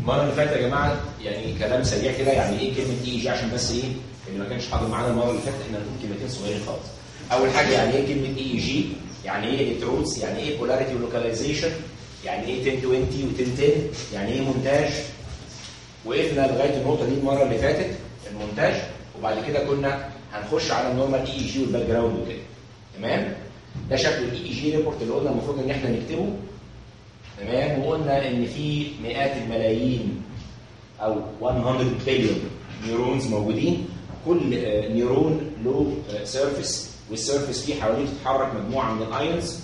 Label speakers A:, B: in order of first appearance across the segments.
A: المره اللي فاتت يا جماعه يعني كلام سريع كده يعني ايه كلمه اي جي عشان بس ايه اللي ما كانش حاضر معانا المره اللي فاتت احنا هنقول كلمتين صغيرين خالص. اول حاجه يعني ايه كلمه اي جي؟ يعني ايه الكترونز؟ يعني ايه بولاريتي ولوكاليزيشن؟ يعني ايه 10 20 و 10 10 يعني ايه مونتاج وقفنا لغايه النقطه دي المره اللي فاتت المونتاج وبعد كده كنا هنخش على النورمال اي جي والباك جراوند وكده تمام ده شكل الاي جي ريبورت اللي قلنا المفروض ان احنا نكتبه تمام وقلنا ان في مئات الملايين او 100 بليون نيورونز موجودين كل آه، نيورون له سيرفيس والسيرفيس فيه حواليه بتتحرك مجموعه من الايونز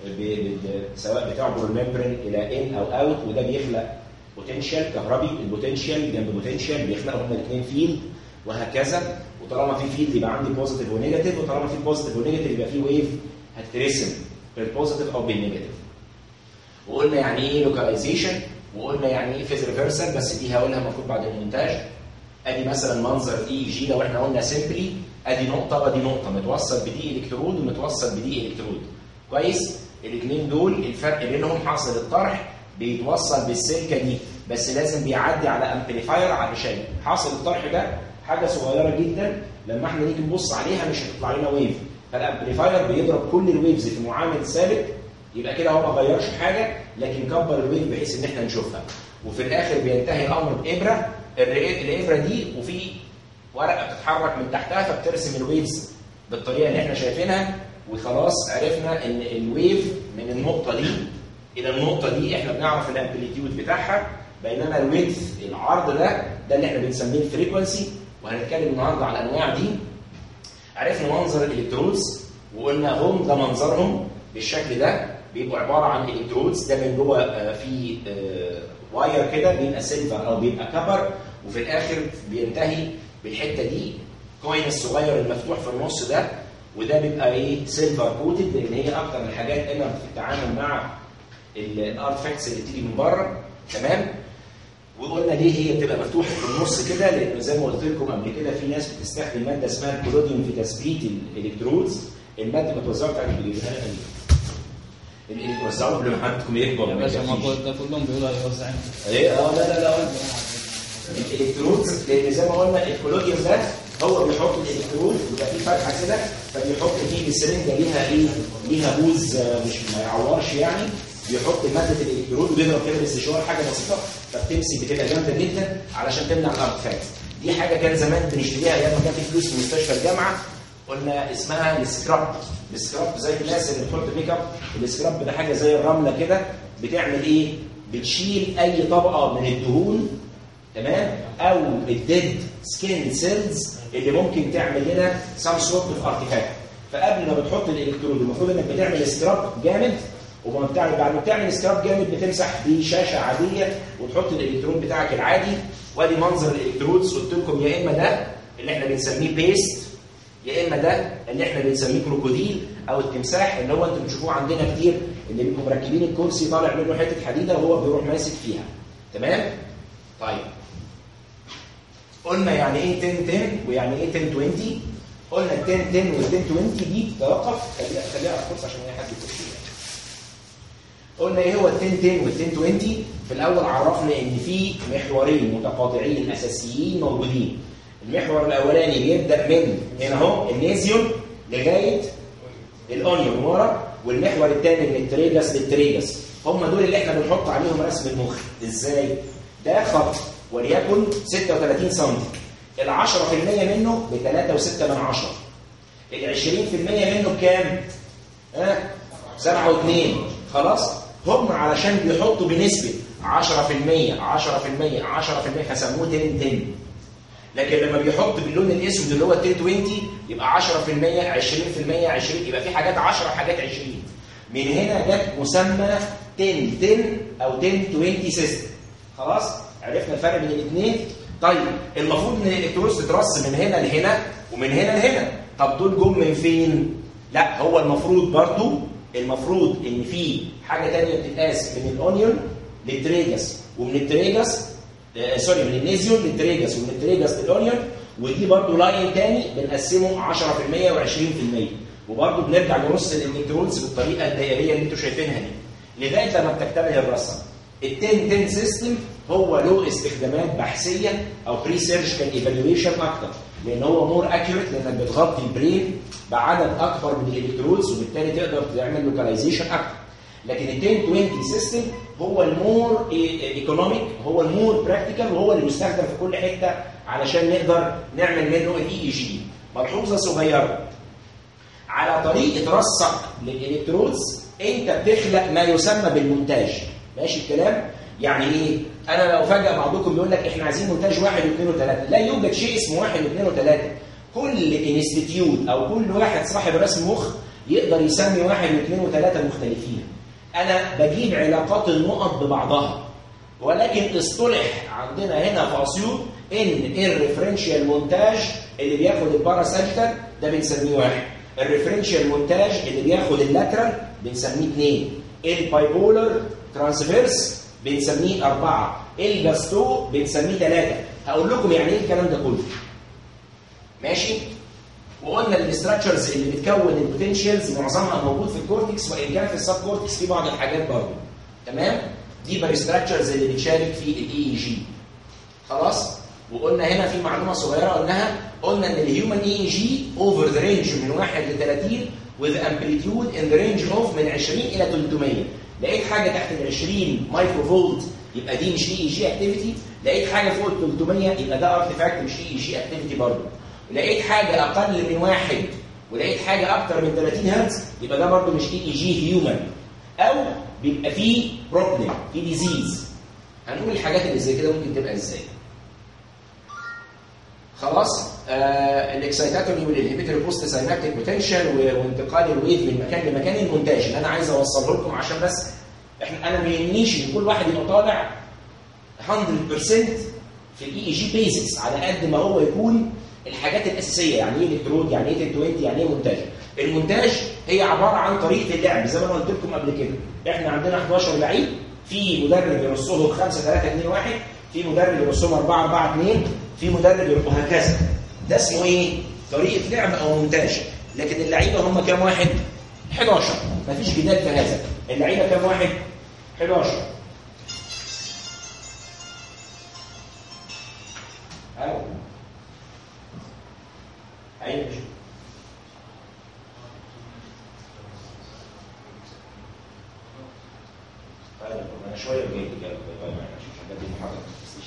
A: سواء بتعبر الممبرين الى ان او اوت وده بيخلق بوتنشال كهربي البوتنشال جنب بوتنشال بيخلقوا هما الاثنين فيلد وهكذا وطالما في فيلد يبقى عندي بوزيتيف ونيجاتيف وطالما في بوزيتيف ونيجاتيف يبقى في ويف هتترسم بالبوزيتيف او بالنيجاتيف وقلنا يعني ايه لوكاليزيشن وقلنا يعني ايه فيز ريفرسال بس دي هقولها المفروض بعد المونتاج ادي مثلا منظر اي جي لو احنا قلنا سيمبلي ادي نقطه وادي نقطه متوصل بدي الكترود ومتوصل بدي الكترود كويس الاثنين دول الفرق بينهم حاصل الطرح بيتوصل بالسلكه دي بس لازم بيعدي على امبليفاير علشان حاصل الطرح ده حاجه صغيره جدا لما احنا نيجي نبص عليها مش هتطلع لنا ويف فالامبليفاير بيضرب كل الويفز في معامل ثابت يبقى كده هو ما غيرش حاجه لكن كبر الويف بحيث ان احنا نشوفها وفي الاخر بينتهي الامر بابره الر- الابره دي وفي ورقه بتتحرك من تحتها فبترسم الويفز بالطريقه اللي احنا شايفينها وخلاص عرفنا ان الويف من النقطه دي الى النقطه دي احنا بنعرف الامبليتيود بتاعها بينما الويدث العرض ده ده اللي احنا بنسميه الفريكونسي وهنتكلم النهارده على الانواع دي عرفنا منظر الالكترودز وقلنا هم ده منظرهم بالشكل ده بيبقوا عباره عن الكترودز ده من جوه آه، في آه، واير كده بيبقى سيلفر او بيبقى كبر وفي الاخر بينتهي بالحته دي كوين الصغير المفتوح في النص ده وده بيبقى ايه سيلفر كوتد لان هي اكتر من الحاجات اللي بتتعامل مع الارتفاكتس اللي بتيجي من بره تمام وقلنا ليه هي بتبقى مفتوحه في النص كده لان زي ما قلت لكم قبل كده في ناس بتستخدم ماده اسمها الكولوديوم في تثبيت الالكترودز الماده بتوزعها بتاعت بتجيبها لنا دي اللي بتوزعوا قبل ما حدكم يكبر
B: يا
A: ما
B: باشا ما
A: يكفيش.
B: كل- ده كلهم بيقولوا هيوزعين
A: ايه اه لا لا لا الالكترودز لان زي ما قلنا الكولوديوم ده هو بيحط الالكترود يبقى فيه فتحه كده فبيحط فيه السرنجه ليها ايه؟ ليها بوز آه، مش ما يعورش يعني بيحط ماده الالكترود وبيضرب كده باستشوار حاجه بسيطه فبتمسك بتبقى جامده جدا علشان تمنع الارتفاكت دي حاجه كان زمان بنشتريها ايام ما كان في فلوس في مستشفى الجامعه قلنا اسمها السكراب السكراب زي الناس اللي بتحط ميك اب السكراب ده حاجه زي الرمله كده بتعمل ايه؟ بتشيل اي طبقه من الدهون تمام او الديد سكين سيلز اللي ممكن تعمل لنا سام سورت اوف ارتيفاكت فقبل ما بتحط الالكترود المفروض انك بتعمل سكراب جامد وما بتعمل بعد ما بتعمل سكراب جامد بتمسح بشاشه عاديه وتحط الالكترود بتاعك العادي وادي منظر الالكترودز قلت لكم يا اما ده اللي احنا بنسميه بيست يا اما ده اللي احنا بنسميه كروكوديل او التمساح اللي هو انتم بتشوفوه عندنا كتير اللي بيبقوا مركبين الكرسي طالع منه حته حديده وهو بيروح ماسك فيها تمام طيب قلنا يعني ايه 10 10 ويعني ايه 10 20 قلنا ال 10 10 وال 10 20 دي توقف خليها خليها على الكرسي عشان اي حد يخش فيها قلنا ايه هو ال 10 10 وال 10 20 في الاول عرفنا ان في محورين متقاطعين اساسيين موجودين المحور الاولاني بيبدا من هنا اهو النيزيوم لغايه الاونيون ورا والمحور الثاني من التريجس للتريجس هم دول اللي احنا بنحط عليهم رسم المخ ازاي ده خط وليكن 36 سم ال 10% منه ب 3.6 من 10 ال 20% منه بكام؟ ها؟ 7 و2 خلاص؟ هم علشان بيحطوا بنسبة 10% 10% 10% فسموه 10 10 لكن لما بيحط باللون الاسود اللي هو 10 20 يبقى 10% 20% 20 يبقى في حاجات 10 وحاجات 20 من هنا جت مسمى 10 10 او 10 20 سيستم خلاص عرفنا الفرق بين الاثنين طيب المفروض ان الالكترونز تترص من هنا لهنا ومن هنا لهنا طب دول جم من فين لا هو المفروض برضو المفروض ان في حاجه ثانيه بتتقاس من الاونيون للتريجس ومن التريجس آه، سوري من النيزيوم للتريجس ومن التريجس للاونيون ودي برضو لاين تاني بنقسمه 10% و20% وبرضو بنرجع نرص الالكترونز بالطريقه الدائريه اللي انتم شايفينها دي لغايه لما بتكتمل الرصه ال 10 10 سيستم هو له استخدامات بحثيه او بري سيرجيكال ايفالويشن اكتر لان هو مور اكيوريت لانك بتغطي البرين بعدد اكبر من الالكترودز وبالتالي تقدر تعمل لوكاليزيشن اكتر لكن ال 10 20 سيستم هو المور ايكونوميك هو المور براكتيكال وهو اللي بيستخدم في كل حته علشان نقدر نعمل منه الاي اي جي ملحوظه صغيره على طريقه رصق للالكترودز انت بتخلق ما يسمى بالمونتاج ماشي الكلام يعني ايه انا لو فجاه بعضكم بيقول لك احنا عايزين مونتاج واحد واثنين وثلاثه لا يوجد شيء اسمه واحد واثنين وثلاثه كل انستتيوت او كل واحد صاحب رسم مخ يقدر يسمي واحد واثنين وثلاثه مختلفين انا بجيب علاقات النقط ببعضها ولكن اصطلح عندنا هنا في اسيوط ان الريفرنشال مونتاج اللي بياخد الباراساجيتال ده بنسميه واحد الريفرنشال مونتاج اللي بياخد اللاترال بنسميه اثنين البايبولر ترانسفيرس بنسميه أربعة الجاستو بنسميه ثلاثة هقول لكم يعني ايه الكلام ده كله ماشي وقلنا الاستراكشرز اللي بتكون البوتنشالز معظمها موجود في الكورتكس وان كان في السب كورتكس في بعض الحاجات برضه تمام دي بالاستراكشرز اللي بتشارك في الاي اي جي خلاص وقلنا هنا في معلومه صغيره قلناها قلنا ان الهيومن اي اي جي اوفر ذا رينج من 1 ل 30 with amplitude in the range of من 20 الى 300 لقيت حاجه تحت ال 20 مايكرو فولت يبقى دي مش اي اي جي اكتيفيتي لقيت حاجه فوق ال 300 يبقى ده ارتفاكت مش اي اي جي اكتيفيتي برضه لقيت حاجه اقل من واحد ولقيت حاجه اكتر من 30 هرتز يبقى ده برضه مش اي اي جي هيومن او بيبقى فيه بروبلم في ديزيز هنقول الحاجات اللي زي كده ممكن تبقى ازاي خلاص آه الاكسايتاتوري والانهبيتور بوست ساينابتيك بوتنشال وانتقال الويف من مكان لمكان المونتاج اللي انا عايز اوصله لكم عشان بس احنا انا ما يهمنيش ان كل واحد يبقى طالع 100% في الاي اي جي بيزكس على قد ما هو يكون الحاجات الاساسيه يعني ايه الكترود يعني ايه 1020 يعني ايه مونتاج المونتاج هي عباره عن طريقه اللعب زي ما انا قلت لكم قبل كده احنا عندنا 11 لعيب في مدرب يرصهم 5 3 2 1 في مدرب يرصهم 4 4 2 في مدرب وهكذا ده اسمه ايه طريقه لعب او مونتاج لكن اللعيبه هم كام واحد 11 مفيش جدال في هذا اللعيبه كام واحد 11 ايوه ايوه طيب انا شويه وجاي كده طيب ماشي مش هبدي المحاضره بس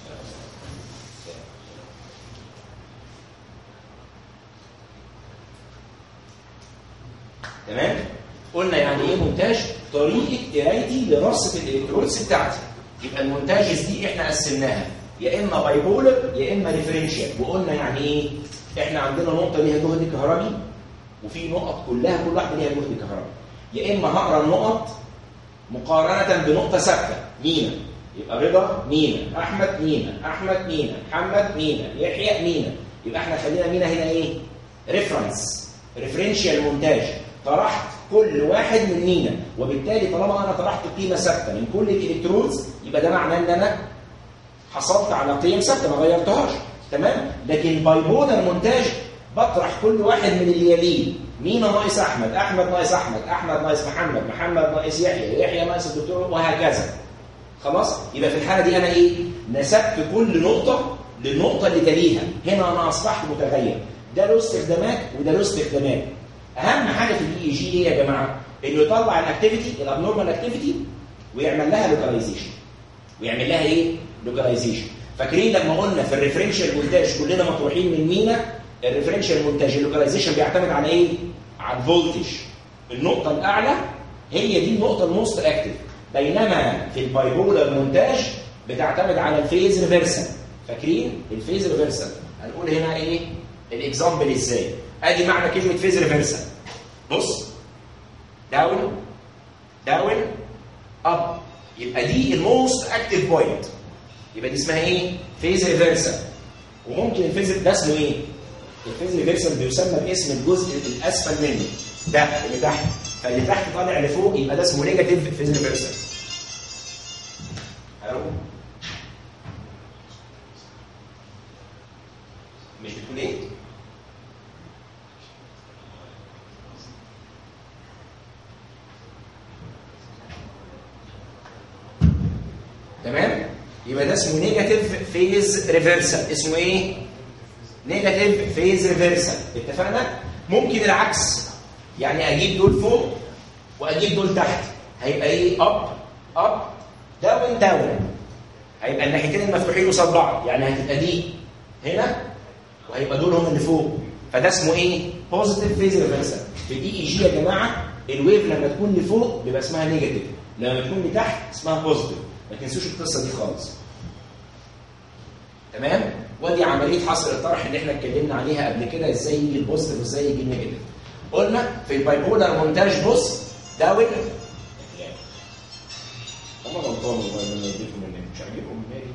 A: تمام قلنا يعني ايه مونتاج طريقه قرايتي لرصه الالكترودز بتاعتي يبقى المونتاجز دي احنا قسمناها يا اما بايبولر يا اما ريفرنشال وقلنا يعني ايه احنا عندنا نقطه ليها جهد كهربي وفي نقط كلها كل واحده ليها جهد كهربي يا اما هقرا النقط مقارنه بنقطه ثابته مينا يبقى رضا مينا احمد مينا احمد مينا محمد مينا يحيى مينا يبقى احنا خلينا مينا هنا ايه ريفرنس ريفرنشال مونتاج طرحت كل واحد من مينا وبالتالي طالما انا طرحت قيمه ثابته من كل الالكترونز يبقى ده معناه ان انا حصلت على قيم ثابته ما غيرتهاش تمام لكن بايبولر مونتاج بطرح كل واحد من اللي يليه مينا ناقص احمد احمد ناقص احمد احمد ناقص محمد محمد ناقص يحيى يحيى ناقص الدكتور وهكذا خلاص يبقى في الحاله دي انا ايه نسبت كل نقطه للنقطه اللي تليها هنا انا اصبحت متغير ده له استخدامات وده له استخدامات اهم حاجه في الاي جي ايه يا جماعه انه يطلع الاكتيفيتي الابنورمال اكتيفيتي ويعمل لها لوكاليزيشن ويعمل لها ايه لوكاليزيشن فاكرين لما قلنا في الريفرنشال مونتاج كلنا مطروحين من مينا الريفرنشال مونتاج اللوكاليزيشن بيعتمد على ايه على الفولتج النقطه الاعلى هي دي النقطه الموست اكتف بينما في البايبولار مونتاج بتعتمد على الفيز ريفرسال فاكرين الفيز ريفرسال هنقول هنا ايه الاكزامبل ازاي ادي معنى كلمه فيز ريفرسال بص داون داون اب يبقى دي الموست اكتف بوينت يبقى دي اسمها ايه فيز ريفرسال وممكن الفيز ده اسمه ايه الفيز ريفرسال بيسمى باسم الجزء الاسفل منه ده اللي تحت فاللي تحت طالع لفوق يبقى ده اسمه نيجاتيف فيز ريفرسال الو مش بتقول ايه يبقى ده اسمه نيجاتيف فيز ريفرسال اسمه ايه نيجاتيف فيز ريفرسال اتفقنا ممكن العكس يعني اجيب دول فوق واجيب دول تحت هيبقى ايه اب اب داون داون هيبقى الناحيتين المفتوحين قصاد بعض يعني هتبقى دي هنا وهيبقى دول هم اللي فوق فده اسمه ايه بوزيتيف فيز ريفرسال في دي اي جي يا جماعه الويف لما تكون لفوق بيبقى اسمها نيجاتيف لما تكون لتحت اسمها بوزيتيف ما تنسوش القصه دي خالص تمام ودي عمليه حصر الطرح اللي احنا اتكلمنا عليها قبل كده ازاي يجي البوزيتيف وازاي يجي النيجاتيف قلنا في البايبولار مونتاج بص داون هم غلطان والله ان انا اديتكم مني مش عاجبكم مني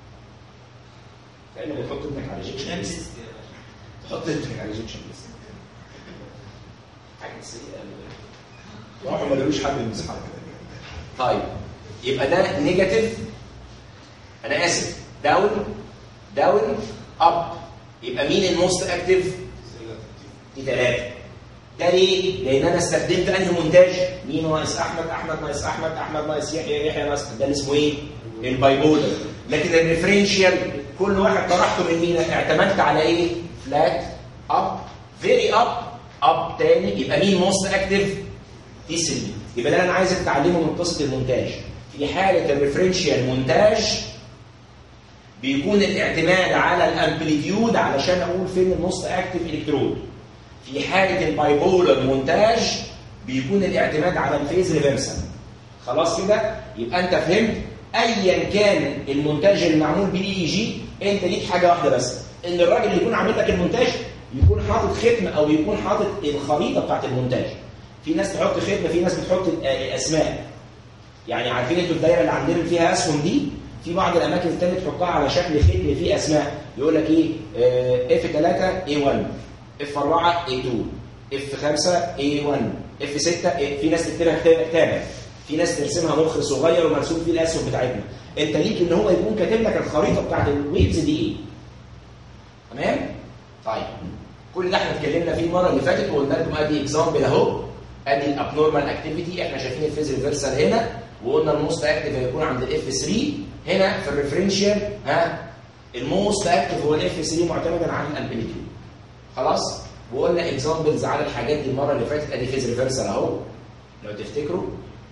A: لان بتحط ابنك على ريجكشن ليست تحط ابنك على ريجكشن ليست حاجه سيئه قوي راحوا ما لقوش حد يمسحها طيب يبقى ده نيجاتيف انا اسف داون داون اب يبقى مين الموست اكتف دي ثلاثه ده ليه؟ لان انا استخدمت انهي مونتاج؟ مين ناقص احمد احمد ناقص احمد احمد ناقص يحيى يحيى ناقص ده اللي اسمه ايه؟ البايبولر لكن الريفرنشال كل واحد طرحته من مين؟ اعتمدت على ايه؟ فلات اب فيري اب اب تاني يبقى مين موست اكتف؟ تي 3 يبقى ده انا عايزك تتعلمه من قصه المونتاج في حاله الريفرنشال مونتاج بيكون الاعتماد على الامبليتيود علشان اقول فين الموست اكتف الكترود في حاله البايبولر مونتاج بيكون الاعتماد على الفيز ريفرسال خلاص كده يبقى انت فهمت ايا كان المونتاج اللي معمول بالاي اي جي انت ليك حاجه واحده بس ان الراجل اللي يكون عامل لك المونتاج يكون حاطط ختم او يكون حاطط الخريطه بتاعت المونتاج في ناس تحط ختمه في ناس بتحط اسماء يعني عارفين انتوا الدايره اللي عندنا اللي فيها اسهم دي في بعض الاماكن الثانيه تحطها على شكل ختم فيه اسماء يقول لك ايه اف 3 اي 1 اف 4 اي 2 اف 5 اي 1 اف 6 في ناس تكتبها كتابه في ناس ترسمها مخ صغير ومرسوم فيه الاسهم بتاعتنا انت ليك ان هو يكون كاتب لك الخريطه بتاعت الويفز دي ايه تمام طيب كل ده احنا اتكلمنا فيه المره اللي فاتت وقلنا لكم ادي اكزامبل اهو ادي الابنورمال اكتيفيتي احنا شايفين الفيز ريفرسال هنا وقلنا الموست اكتف هيكون عند الاف 3 هنا في الريفرنشال ها الموست اكتف هو الاف 3 معتمدا على الامبليتيود خلاص وقلنا اكزامبلز على الحاجات دي المره اللي فاتت ادي فيز ريفرسال اهو لو تفتكروا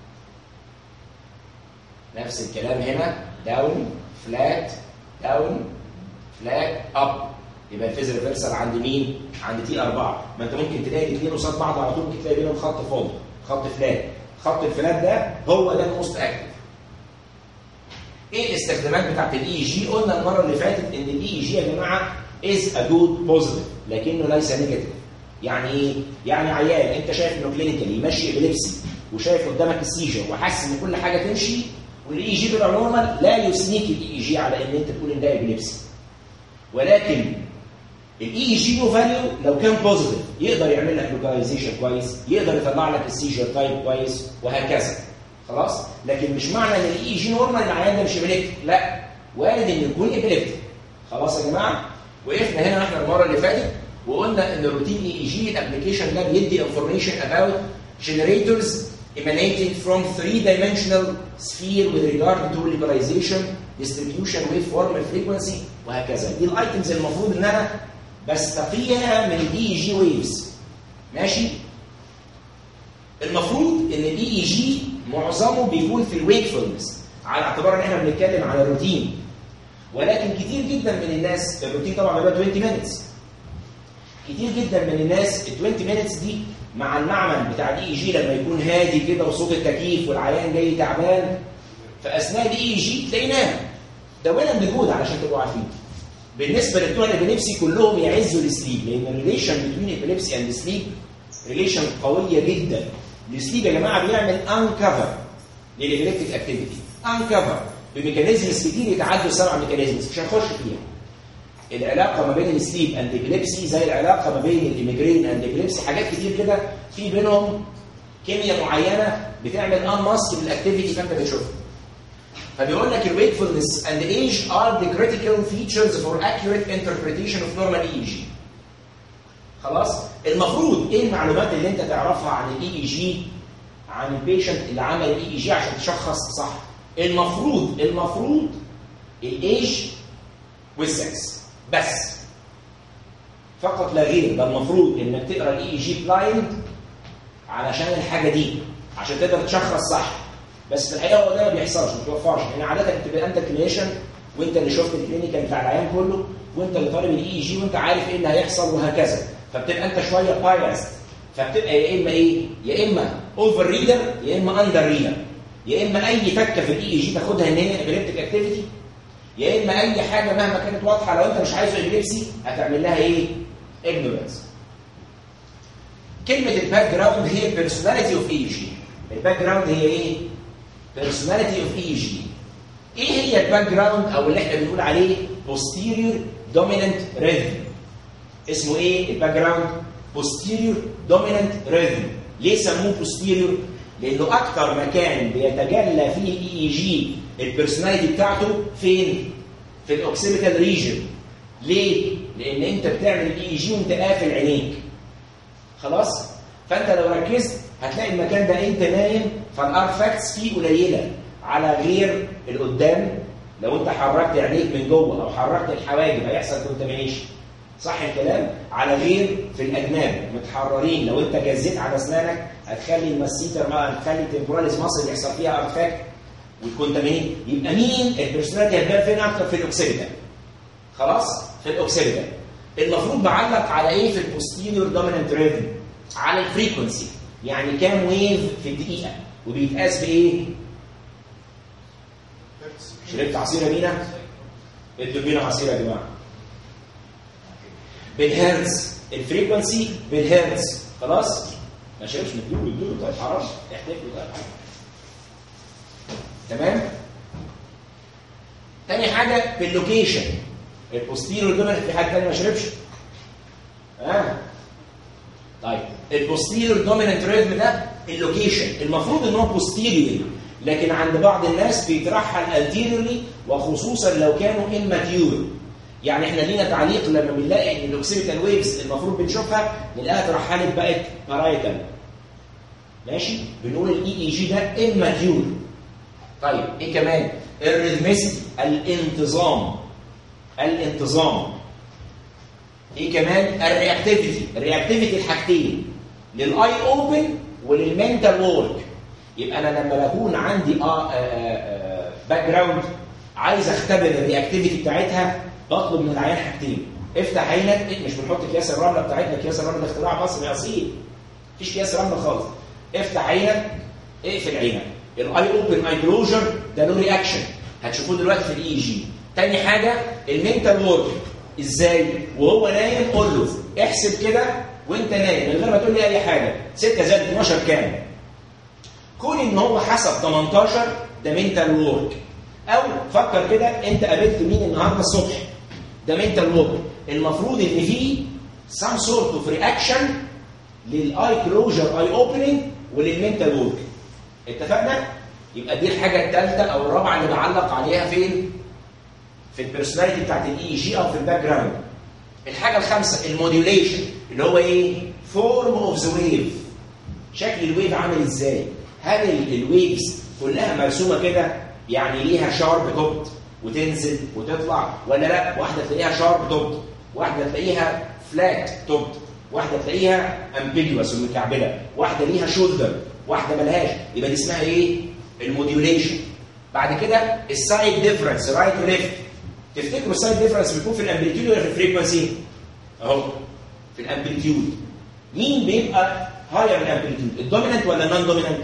A: نفس الكلام هنا داون فلات داون فلات اب يبقى الفيز ريفرسال عند مين؟ عند تي 4 ما انت ممكن تلاقي الاثنين قصاد بعض على طول ممكن تلاقي بينهم خط فاضي خط فلات خط الفلات ده هو ده الموست اكتف ايه الاستخدامات بتاعت الاي جي قلنا المره اللي فاتت ان الاي جي يا جماعه از ا جود بوزيتيف لكنه ليس نيجاتيف يعني ايه يعني عيان انت شايف انه كلينيكالي ماشي ابيليبسي وشايف قدامك السيجر وحاسس ان كل حاجه تمشي والاي جي بيبقى نورمال لا يسنيك الاي جي على ان انت تقول ان ده ابيليبسي ولكن الاي جي له فاليو لو كان بوزيتيف يقدر يعمل لك لوكاليزيشن كويس يقدر يطلع لك السيجر تايب كويس وهكذا خلاص لكن مش معنى ان الاي جي نورمال العيان ده مش ابيليبتيك لا وارد ان يكون ابيليبتيك خلاص يا جماعه وقفنا هنا احنا المره اللي فاتت وقلنا ان الروتين اي جي الابلكيشن ده بيدي انفورميشن about generators emanating from three-dimensional sphere with regard to liberalization, distribution, waveform, frequency وهكذا. دي الايتمز المفروض ان انا بستقيها من الاي جي ويفز. ماشي؟ المفروض ان الاي اي جي معظمه بيكون في الويكفولنس على اعتبار ان احنا بنتكلم على الروتين ولكن كتير جدا من الناس الروتين طبعا بيبقى 20 مينتس كتير جدا من الناس ال 20 مينتس دي مع المعمل بتاع الاي جي لما يكون هادي كده وصوت التكييف والعيان جاي تعبان فاثناء الاي جي تلاقيه نام ده وين بالجود علشان تبقوا عارفين بالنسبه لبتوع الابيليبسي كلهم يعزوا السليب لان الريليشن بين الابيليبسي اند سليب ريليشن قويه جدا السليب يا جماعه بيعمل انكفر للابيليبتيك اكتيفيتي انكفر بميكانيزمز كتير يتعدوا سبع ميكانيزمز مش هنخش فيها العلاقه ما بين السليب اند ابيليبسي زي العلاقه ما بين الايميجرين اند ابيليبسي حاجات كتير كده في بينهم كيمياء معينه بتعمل ان ماسك للاكتيفيتي فانت بتشوفها فبيقول لك الويكفولنس اند ايج ار ذا critical features for accurate interpretation of normal EEG خلاص المفروض ايه المعلومات اللي انت تعرفها عن الاي اي جي عن البيشنت اللي عمل الاي اي جي عشان تشخص صح المفروض المفروض الايج والسكس بس فقط لا غير ده المفروض انك تقرا الاي جي بلايند علشان الحاجه دي عشان تقدر تشخص صح بس في الحقيقه هو ده ما بيحصلش ما بيوفرش يعني عاده بتبقى انت كلينيشن وانت اللي شفت الكلينيكال بتاع العيان كله وانت اللي طالب الاي جي وانت عارف ايه اللي هيحصل وهكذا فبتبقى انت شويه بايست فبتبقى يا اما ايه يا اما اوفر ريدر يا اما اندر ريدر يا اما اي فكه في الاي جي تاخدها ان هي ابيليبتيك اكتيفيتي يا اما اي حاجه مهما كانت واضحه لو انت مش عايزه ابيليبسي هتعمل لها ايه ignorance كلمه الباك جراوند هي personality اوف اي جي الباك جراوند هي ايه personality اوف اي جي ايه هي الباك جراوند او اللي احنا بنقول عليه posterior dominant rhythm اسمه ايه الباك جراوند posterior dominant rhythm ليه سموه posterior لانه اكتر مكان بيتجلى فيه الاي اي جي البيرسوناليتي بتاعته فين في الاوكسيبيتال ريجن ليه لان انت بتعمل الاي اي جي وانت قافل عينيك خلاص فانت لو ركزت هتلاقي المكان ده انت نايم فالارفاكتس فيه قليله على غير القدام لو انت حركت عينيك من جوه او حركت الحواجب هيحصل كونتامينيشن صح الكلام على غير في الاجناب متحررين لو انت جزيت على اسنانك هتخلي المسيتر ما هتخلي التمبوراليز ماسل يحصل فيها ارتفاكت والكونتامينيت يبقى مين البيرسوناليتي هتبان فين اكتر في الاوكسيبيتال خلاص في الاوكسيبيتال المفروض بعلق على ايه في البوستيريور دومينانت ريتم على الفريكونسي يعني كام ويف في الدقيقه وبيتقاس بايه شربت عصير يا مينا ادوا بينا عصير يا جماعه بالهرتز الفريكونسي بالهرتز خلاص ما شربش مديله مديله طيب حرام احتفلوا طيب تمام تاني حاجه باللوكيشن البوستيريور دومينانت في حد تاني ما شربش ها آه. طيب البوستيريور دومينانت ريتم ده اللوكيشن المفروض ان هو بوستيريور لكن عند بعض الناس بيترحل انتيريورلي وخصوصا لو كانوا اماتيور يعني احنا لينا تعليق لما بنلاقي ان الاوكسيبيتال ويفز المفروض بنشوفها نلاقيها اترحلت بقت بارايتال ماشي بنقول الاي اي جي ده اماتيور طيب ايه كمان الريزميستي الانتظام الانتظام ايه كمان الرياكتيفيتي الرياكتيفيتي الحاجتين للاي اوبن وللمنتال وورك يبقى انا لما بكون عندي اه, آه باك جراوند عايز اختبر الرياكتيفيتي بتاعتها بطلب من العيان حاجتين افتح عينك مش بنحط اكياس الرمله بتاعتنا اكياس الرمله ده اختراع مصري اصيل مفيش اكياس رمله خالص افتح عينك اقفل عينك الاي اوبن اي كلوجر ده له رياكشن هتشوفوه دلوقتي في الاي جي تاني حاجه المنتال وورك ازاي وهو نايم قول له احسب كده وانت نايم من غير ما تقول لي اي حاجه 6 زائد 12 كام كون ان هو حسب 18 ده منتال وورك او فكر كده انت قابلت مين النهارده الصبح ده منتال وورك المفروض ان في some sort of reaction للاي كلوجر اي اوبننج وللمنتال وورك اتفقنا يبقى دي الحاجه الثالثه او الرابعه اللي بعلق عليها فين في البيرسوناليتي بتاعت الاي جي او في الباك جراوند الحاجه الخامسه الموديوليشن اللي هو ايه فورم اوف ذا ويف شكل الويف عامل ازاي هل الويفز كلها مرسومه كده يعني ليها شارب توب وتنزل وتطلع ولا لا واحده تلاقيها شارب توب واحده تلاقيها فلات توب واحده تلاقيها امبيجوس ومكعبله واحده ليها شولدر واحده ملهاش يبقى دي اسمها ايه الموديوليشن بعد كده السايد ديفرنس رايت وليفت تفتكروا السايد ديفرنس بيكون في الامبليتيود ولا في الفريكونسي اهو في الامبليتيود مين بيبقى هاير الامبليتيود الدومينانت ولا النون دومينانت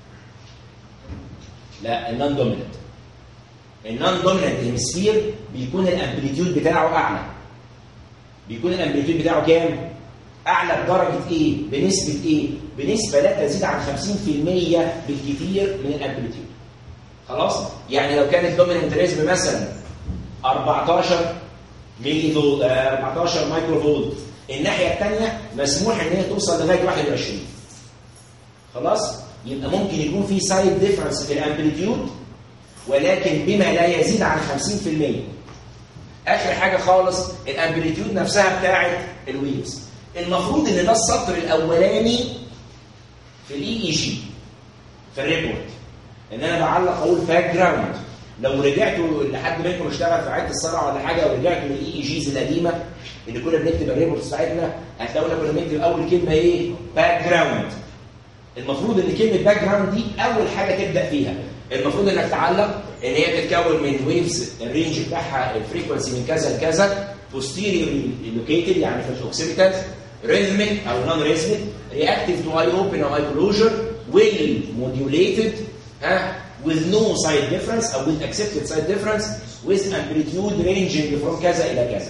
A: لا النون دومينانت النون دومينانت هيمسفير بيكون الامبليتيود بتاعه اعلى بيكون الامبليتيود بتاعه كام اعلى بدرجه ايه بنسبه ايه بنسبه لا تزيد عن 50% بالكثير من الامبليتيود خلاص يعني لو كانت دومينانت ريزم مثلا 14 ملي فولت 14 مايكرو فولت الناحيه الثانيه مسموح ان هي توصل لغايه 21 خلاص يبقى ممكن يكون في سايد ديفرنس في الامبليتيود ولكن بما لا يزيد عن 50% اخر حاجه خالص الامبليتيود نفسها بتاعه الويفز المفروض ان ده السطر الاولاني في الاي اي جي في الريبورت ان انا بعلق اقول باك جراوند لو رجعتوا لحد منكم اشتغل في عياده الصرع ولا حاجه ورجعتوا للاي اي جيز القديمه اللي كنا بنكتب الريبورتس بتاعتنا هتلاقونا كنا بنكتب اول كلمه ايه؟ باك جراوند المفروض ان كلمه باك جراوند دي اول حاجه تبدا فيها المفروض انك تعلم ان هي تتكون من ويفز الرينج بتاعها الفريكونسي من كذا لكذا posteriorly located يعني في الاوكسيبيتال rhythmic او non rhythmic reactive to eye open or eye closure well modulated ها with no side difference او with accepted side difference with amplitude ranging from كذا الى كذا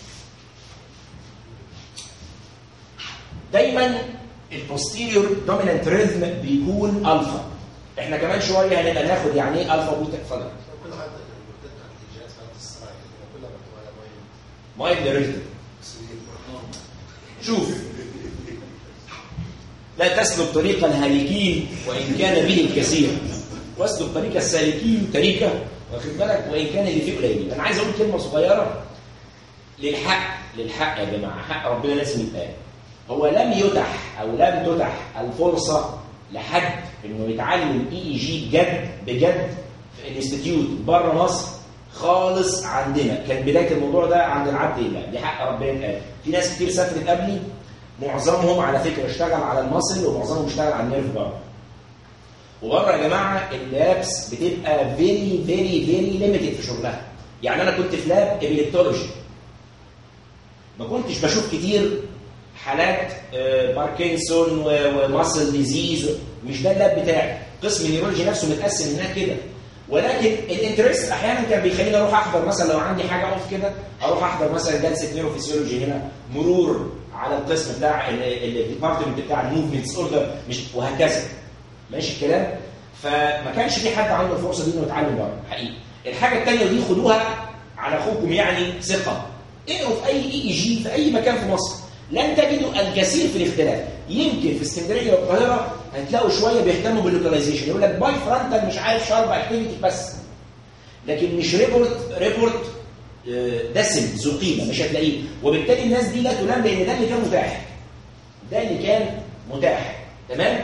A: دايما البوستيريور دومينانت ريزم بيكون الفا احنا كمان شويه هنبقى ناخد يعني ايه الفا وبيتا اتفضل
B: كل حد المدة بتاعت الإيجاد بتاعت الصراع كده كلها بتبقى مايند
A: مايند ريزم شوف لا تسلك طريق الهالكين وان كان به الكثير واسلك طريق السالكين طريقه واخد بالك وان كان اللي فيه قليل انا عايز اقول كلمه صغيره للحق للحق يا جماعه حق ربنا لازم يتقال هو لم يتح او لم تتح الفرصه لحد انه يتعلم اي اي جي بجد بجد في الانستتيوت بره مصر خالص عندنا كان بدايه الموضوع ده عند العبد الله دي حق ربنا يتقال في ناس كتير سافرت قبلي معظمهم على فكره اشتغل على المصل ومعظمهم اشتغل على النيرف بره وبره يا جماعه اللابس بتبقى فيري فيري فيري ليميتد في شغلها يعني انا كنت في لاب ابيليبتولوجي ما كنتش بشوف كتير حالات آه، باركنسون و- وماسل ديزيز مش ده اللاب بتاعي قسم النيورولوجي نفسه متقسم هناك كده ولكن الانترست احيانا كان بيخليني اروح احضر مثلا لو عندي حاجه اوف كده اروح احضر مثلا جلسه نيوروفيسيولوجي هنا مرور على القسم بتاع الديبارتمنت بتاع الموفمنتس اوردر مش وهكذا ماشي الكلام فما كانش في حد عنده الفرصه دي انه يتعلم بره حقيقي الحاجه الثانيه ودي خدوها على اخوكم يعني ثقه اقروا في اي اي اي جي في اي مكان في مصر لن تجدوا الكثير في الاختلاف يمكن في اسكندريه والقاهره هتلاقوا شويه بيهتموا باللوكاليزيشن يقول لك باي فرونتال مش عارف شارب اكتيفيتي بس لكن مش ريبورت ريبورت آه، دسم ذو قيمه مش هتلاقيه وبالتالي الناس دي لا تلام لان ده اللي كان متاح ده اللي كان متاح تمام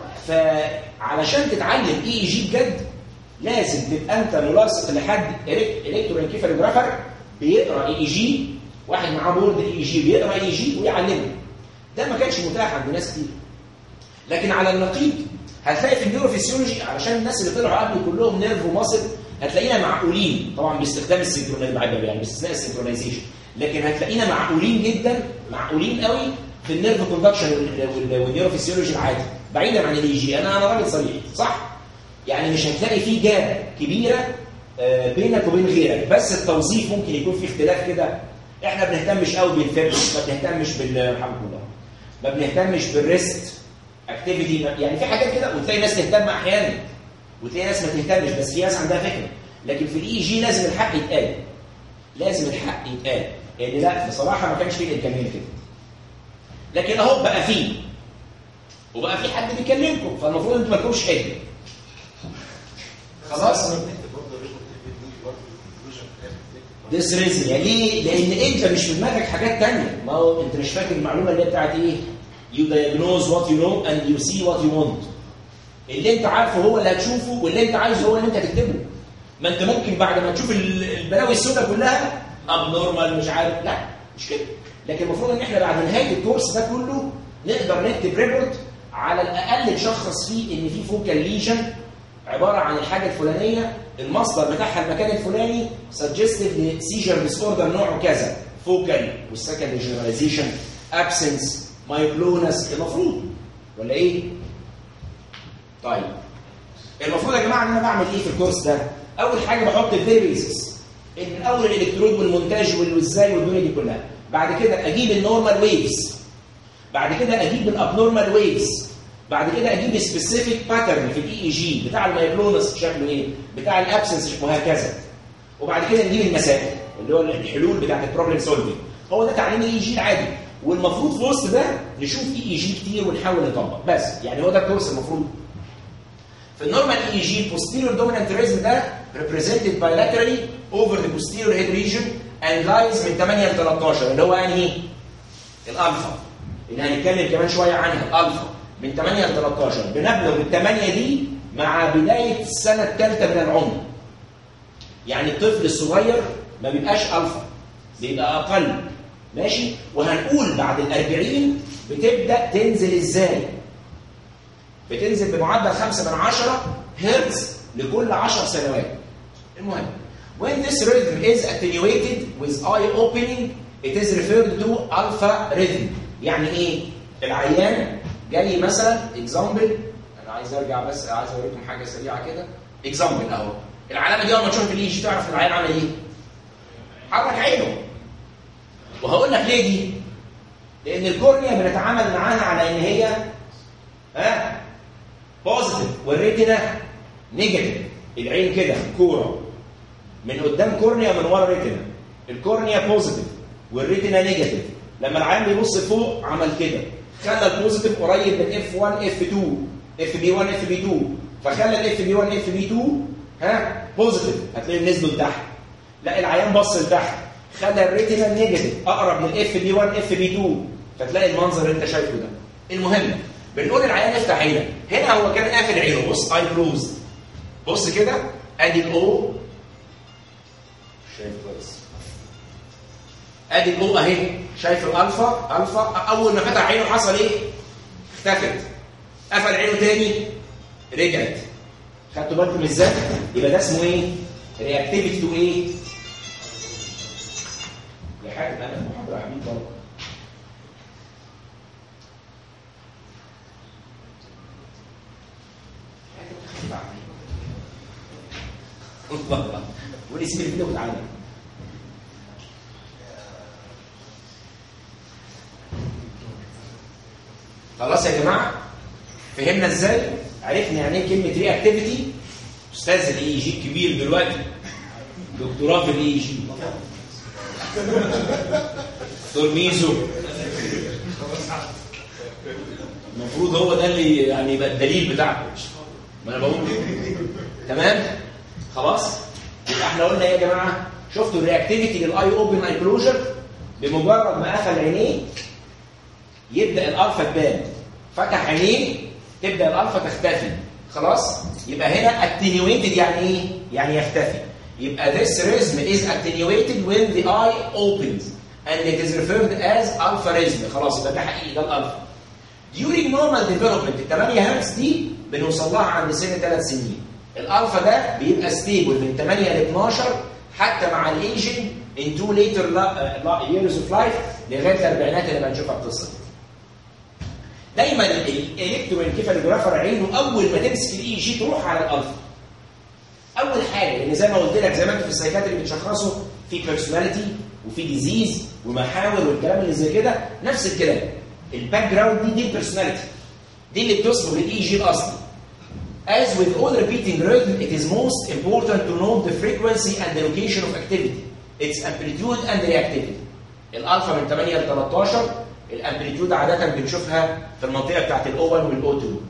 A: فعلشان تتعلم اي جي بجد لازم تبقى انت ملاصق لحد الكترو انكيفالوجرافر بيقرا اي جي واحد معاه بورد اي جي بيقرا اي جي ويعلمه ده ما كانش متاح عند ناس كتير لكن على النقيض هتلاقي في النيوروفيسيولوجي علشان الناس اللي طلعوا قبل كلهم نيرف وماسل هتلاقينا معقولين طبعا باستخدام السنكرونايزيشن يعني باستثناء السنكرونايزيشن لكن هتلاقينا معقولين جدا معقولين قوي في النيرف كوندكشن والنيوروفيسيولوجي العادي بعيدا عن الاي جي انا انا راجل صريح صح؟ يعني مش هتلاقي في جاب كبيره آه، بينك وبين غيرك بس التوظيف ممكن يكون في اختلاف كده احنا ما بنهتمش قوي بالفيبس ما بنهتمش بال الحمد لله ما بنهتمش بالريست اكتيفيتي يعني في حاجات كده وتلاقي ناس تهتم احيانا وتلاقي ناس ما تهتمش بس في ناس عندها فكره لكن في الاي جي لازم الحق يتقال لازم الحق يتقال لان لا بصراحه ما كانش فيه الامكانيه كده لكن اهو بقى فيه وبقى في حد بيكلمكم فالمفروض انتوا ما تكونوش حجه خلاص
B: انا بنكتب برضه ريبورت بيجي برضه الكونكلوجن في الاخر بنكتب
A: ديس ريزن ليه؟ لان انت مش في دماغك حاجات تانية ما هو انت مش فاكر المعلومه اللي هي بتاعت ايه؟ يو diagnose what you know and you see what you want اللي انت عارفه هو اللي هتشوفه واللي انت عايزه هو اللي انت هتكتبه ما انت ممكن بعد ما تشوف ال- البلاوي السوداء كلها ابنورمال مش عارف لا مش كده لكن المفروض ان احنا بعد نهايه الكورس ده كله نقدر نكتب ريبورت على الاقل نشخص فيه ان في فوكال ليجن عباره عن الحاجه الفلانيه المصدر بتاعها المكان الفلاني سجستيف لسيجر ديس اوردر نوعه كذا فوكال والسكند جنراليزيشن ابسنس مايكلونس المفروض ولا ايه؟ طيب المفروض يا جماعه ان انا بعمل ايه في الكورس ده؟ اول حاجه بحط الفيري بيسس من اول الالكترود والمونتاج والازاي والدنيا دي كلها بعد كده اجيب النورمال ويفز بعد كده اجيب الابنورمال ويفز بعد كده اجيب سبيسيفيك باترن في الاي اي جي بتاع المايكلونس شكله ايه بتاع الابسنس وهكذا وبعد كده نجيب المسائل اللي هو الحلول بتاعت البروبلم سولفنج هو ده تعليم الاي جي العادي والمفروض في وسط ده نشوف اي اي جي كتير ونحاول نطبق بس يعني هو ده الكورس المفروض في النورمال اي جي البوستيريور دومينانت ريزم ده represented bilaterally over the posterior head region and lies من 8 ل 13 اللي هو انهي الالفا اللي هنتكلم كمان شويه عنها الالفا من 8 ل 13 بنبلغ الثمانيه دي مع بدايه السنه الثالثه من العمر يعني الطفل الصغير ما بيبقاش الفا بيبقى اقل ماشي وهنقول بعد الأربعين بتبدا تنزل ازاي بتنزل بمعدل 5 من 10 هرتز لكل 10 سنوات المهم when this rhythm is attenuated with eye opening it is referred to alpha rhythm يعني ايه العيان جاي مثلا example انا عايز ارجع بس عايز اوريكم حاجه سريعه كده example اهو العلامه دي اول ما تشوف الاي جي تعرف العيان عمل ايه حرك عينه وهقول لك ليه دي لان الكورنيا بنتعامل معاها على ان هي ها بوزيتيف والريتنا نيجاتيف العين كده كوره من قدام كورنيا ومن ورا ريتنا الكورنيا بوزيتيف والريتنا نيجاتيف لما العين بيبص فوق عمل كده خلى البوزيتيف قريب من اف 1 اف 2 اف بي 1 اف بي 2 فخلى الاف بي 1 اف بي 2 ها بوزيتيف هتلاقيهم نزلوا لتحت لا العيان بص لتحت خلى الريتنا نيجاتيف اقرب من اف بي 1 اف بي 2 فتلاقي المنظر اللي انت شايفه ده المهم بنقول العيان افتح عينك هنا هو كان قافل عينه بص اي كلوز بص كده ادي الاو شايف كويس ادي الاو اهي شايف الالفا الفا اول ما فتح عينه حصل ايه اختفت قفل عينه تاني رجعت خدتوا بالكم ازاي يبقى ده اسمه ايه رياكتيفيتي تو ايه يا حاج انا في محاضره يا حبيبي والله الله قولي سيب الفيديو وتعالى خلاص يا جماعه فهمنا ازاي عرفنا يعني ايه كلمه ري اكتيفيتي استاذ الاي جي الكبير دلوقتي دكتوراه في الاي جي دكتور ميزو المفروض هو ده اللي يعني يبقى الدليل بتاعكم ما انا بقول تمام خلاص يبقى احنا قلنا ايه يا جماعه شفتوا الرياكتيفيتي للاي اوبن اي كلوجر بمجرد ما قفل عينيه يبدا الالفا تبان فتح عينيه تبدا الالفا تختفي خلاص يبقى هنا attenuated يعني ايه يعني يختفي يبقى this rhythm is attenuated when the eye opens and it is referred as alpha rhythm خلاص يبقى ده حقيقي ده الالفا during normal development ال 8 هرتز دي بنوصل لها عند سن 3 سنين الالفا ده بيبقى ستيبل من 8 ل 12 حتى مع الايجنج in two later years of life لغايه الاربعينات اللي بنشوفها القصه دي دايما الالكترو انكيفالوجرافر عينه اول ما تمسك الاي جي تروح على الالفا اول حاجه لان زي ما قلت لك زمان في السايكات اللي بتشخصه في بيرسوناليتي وفي ديزيز ومحاور والكلام اللي زي كده نفس الكلام الباك جراوند دي دي البيرسوناليتي دي اللي بتصبغ الاي جي الاصلي As with all repeating rhythm, it is most important to note the frequency and the location of activity, its amplitude and reactivity. الالفا من 8 ل 13 الامبليتيود عاده بنشوفها في المنطقه بتاعت الاو 1 والاو 2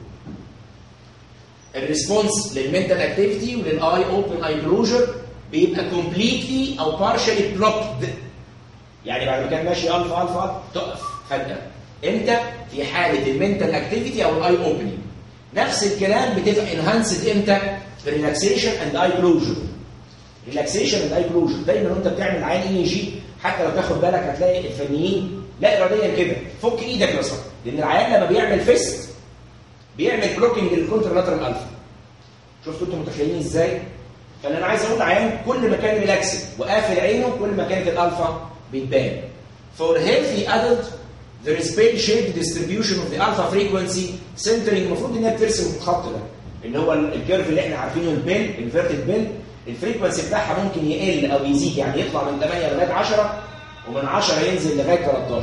A: الريسبونس للمنتال اكتيفيتي وللاي اوبن اي كلوجر بيبقى كومبليتلي او بارشالي بلوكد يعني بعد ما كان ماشي الفا الفا تقف فجاه امتى في حاله المنتال اكتيفيتي او الاي اوبننج نفس الكلام بتبقى انهانسد امتى في ريلاكسيشن اند اي كلوجر ريلاكسيشن اند اي كلوجر دايما وانت بتعمل عين اي جي حتى لو تاخد بالك هتلاقي الفنيين لا اراديا كده فك ايدك يا صاحبي لان العيان لما بيعمل فيست بيعمل بلوكينج للكونتر لاترال الفا شفتوا انتوا متخيلين ازاي فانا عايز اقول العيان كل ما كان ريلاكسد وقافل عينه كل ما كانت الالفا بتبان for healthy adult there is pale shaped distribution of the alpha frequency centering المفروض انها بترسم الخط ده اللي هو الكيرف اللي احنا عارفينه البيل انفيرتد بيل الفريكونسي بتاعها ممكن يقل او يزيد يعني يطلع من 8 لغايه 10 ومن 10 ينزل لغايه 13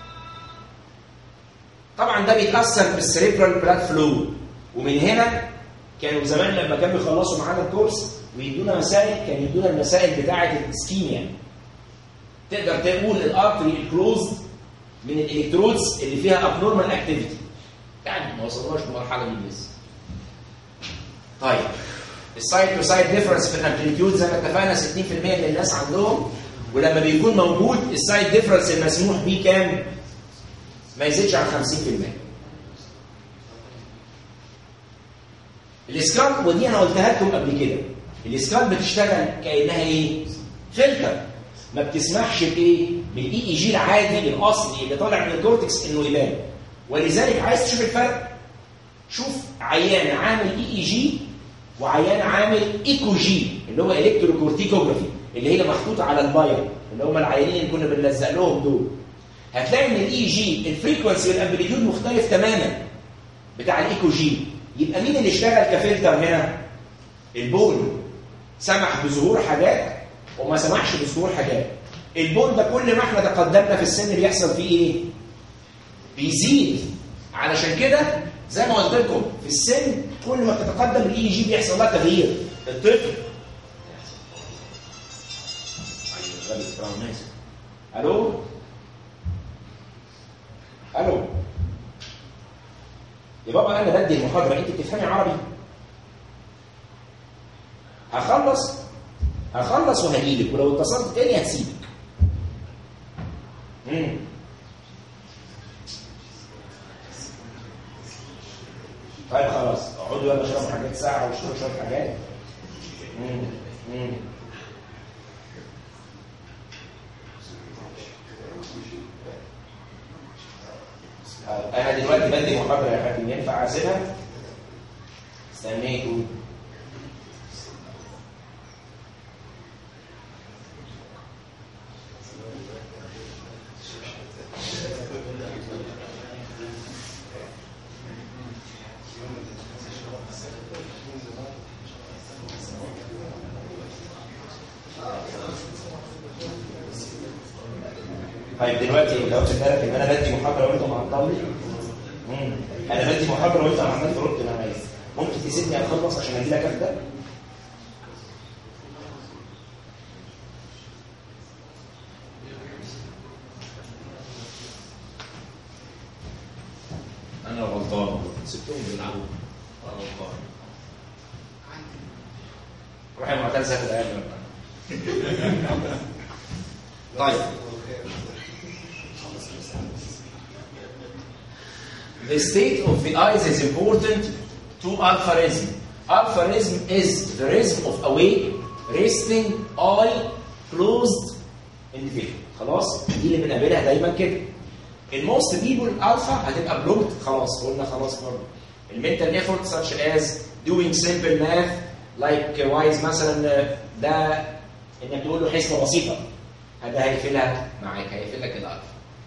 A: طبعا ده بيتاثر بالسريبرال بلاد فلو ومن هنا كانوا زمان لما كانوا بيخلصوا معانا الكورس ويدونا مسائل كان يدونا المسائل بتاعه الاسكيميا تقدر تقول الارتري الكلوز من الالكترودز اللي فيها ابنورمال اكتيفيتي يعني ما وصلناش للمرحله دي لسه طيب السايد تو سايد ديفرنس في الامبليتيود زي ما اتفقنا 60% من الناس عندهم ولما بيكون موجود السايد ديفرنس المسموح بيه كام؟ ما يزيدش عن 50% الاسكرام ودي انا قلتها لكم قبل كده السكال بتشتغل كانها ايه فلتر ما بتسمحش بايه بالاي اي جي العادي الاصلي اللي طالع من الكورتكس انه يبان ولذلك عايز تشوف الفرق شوف عيان عامل اي اي جي وعيان عامل ايكو جي اللي هو الكتروكورتيكوجرافي اللي هي محطوطه على الباير اللي هم العيانين اللي كنا بنلزق لهم دول هتلاقي ان الاي جي الفريكونسي والامبليتيود مختلف تماما بتاع الايكو جي يبقى مين اللي اشتغل كفلتر هنا البول سمح بظهور حاجات وما سمحش بظهور حاجات البول ده كل ما احنا تقدمنا في السن بيحصل فيه ايه بيزيد علشان كده زي ما قلت لكم في السن كل ما بتتقدم الاي جي بيحصل لها تغيير الطفل الو الو يا بابا انا بدي المحاضره انت بتفهمي عربي هخلص هخلص وهجيلك ولو اتصلت تاني هسيبك مم. طيب خلاص اقعدوا يلا اشربوا حاجات ساعه واشربوا شويه حاجات مم. مم. انا دلوقتي بدي محاضره يا حاتم ينفع اسيبها استنيتوا طيب دلوقتي لو خدت بالك ان انا بدي محاضره وانت معطلني مم. انا بدي محاضره وانت عمال ترد معايا ممكن تسيبني اخلص عشان اجي لك ابدا انا غلطان سبتهم بيلعبوا انا غلطان روح يا معتز هات الايه طيب The state of the eyes is important to alpharism. Alpharism is the rhythm of awake, resting, eye, closed individual. خلاص؟ دي اللي بنقابلها دايما كده. الموست بيبول الفا هتبقى بلوكد خلاص قلنا خلاص برضه. المنتال ايفورت such as doing simple math like wise مثلا ده انك تقول له حسبه بسيطه هذا هيقفلها معاك هيقفل لك الالفا.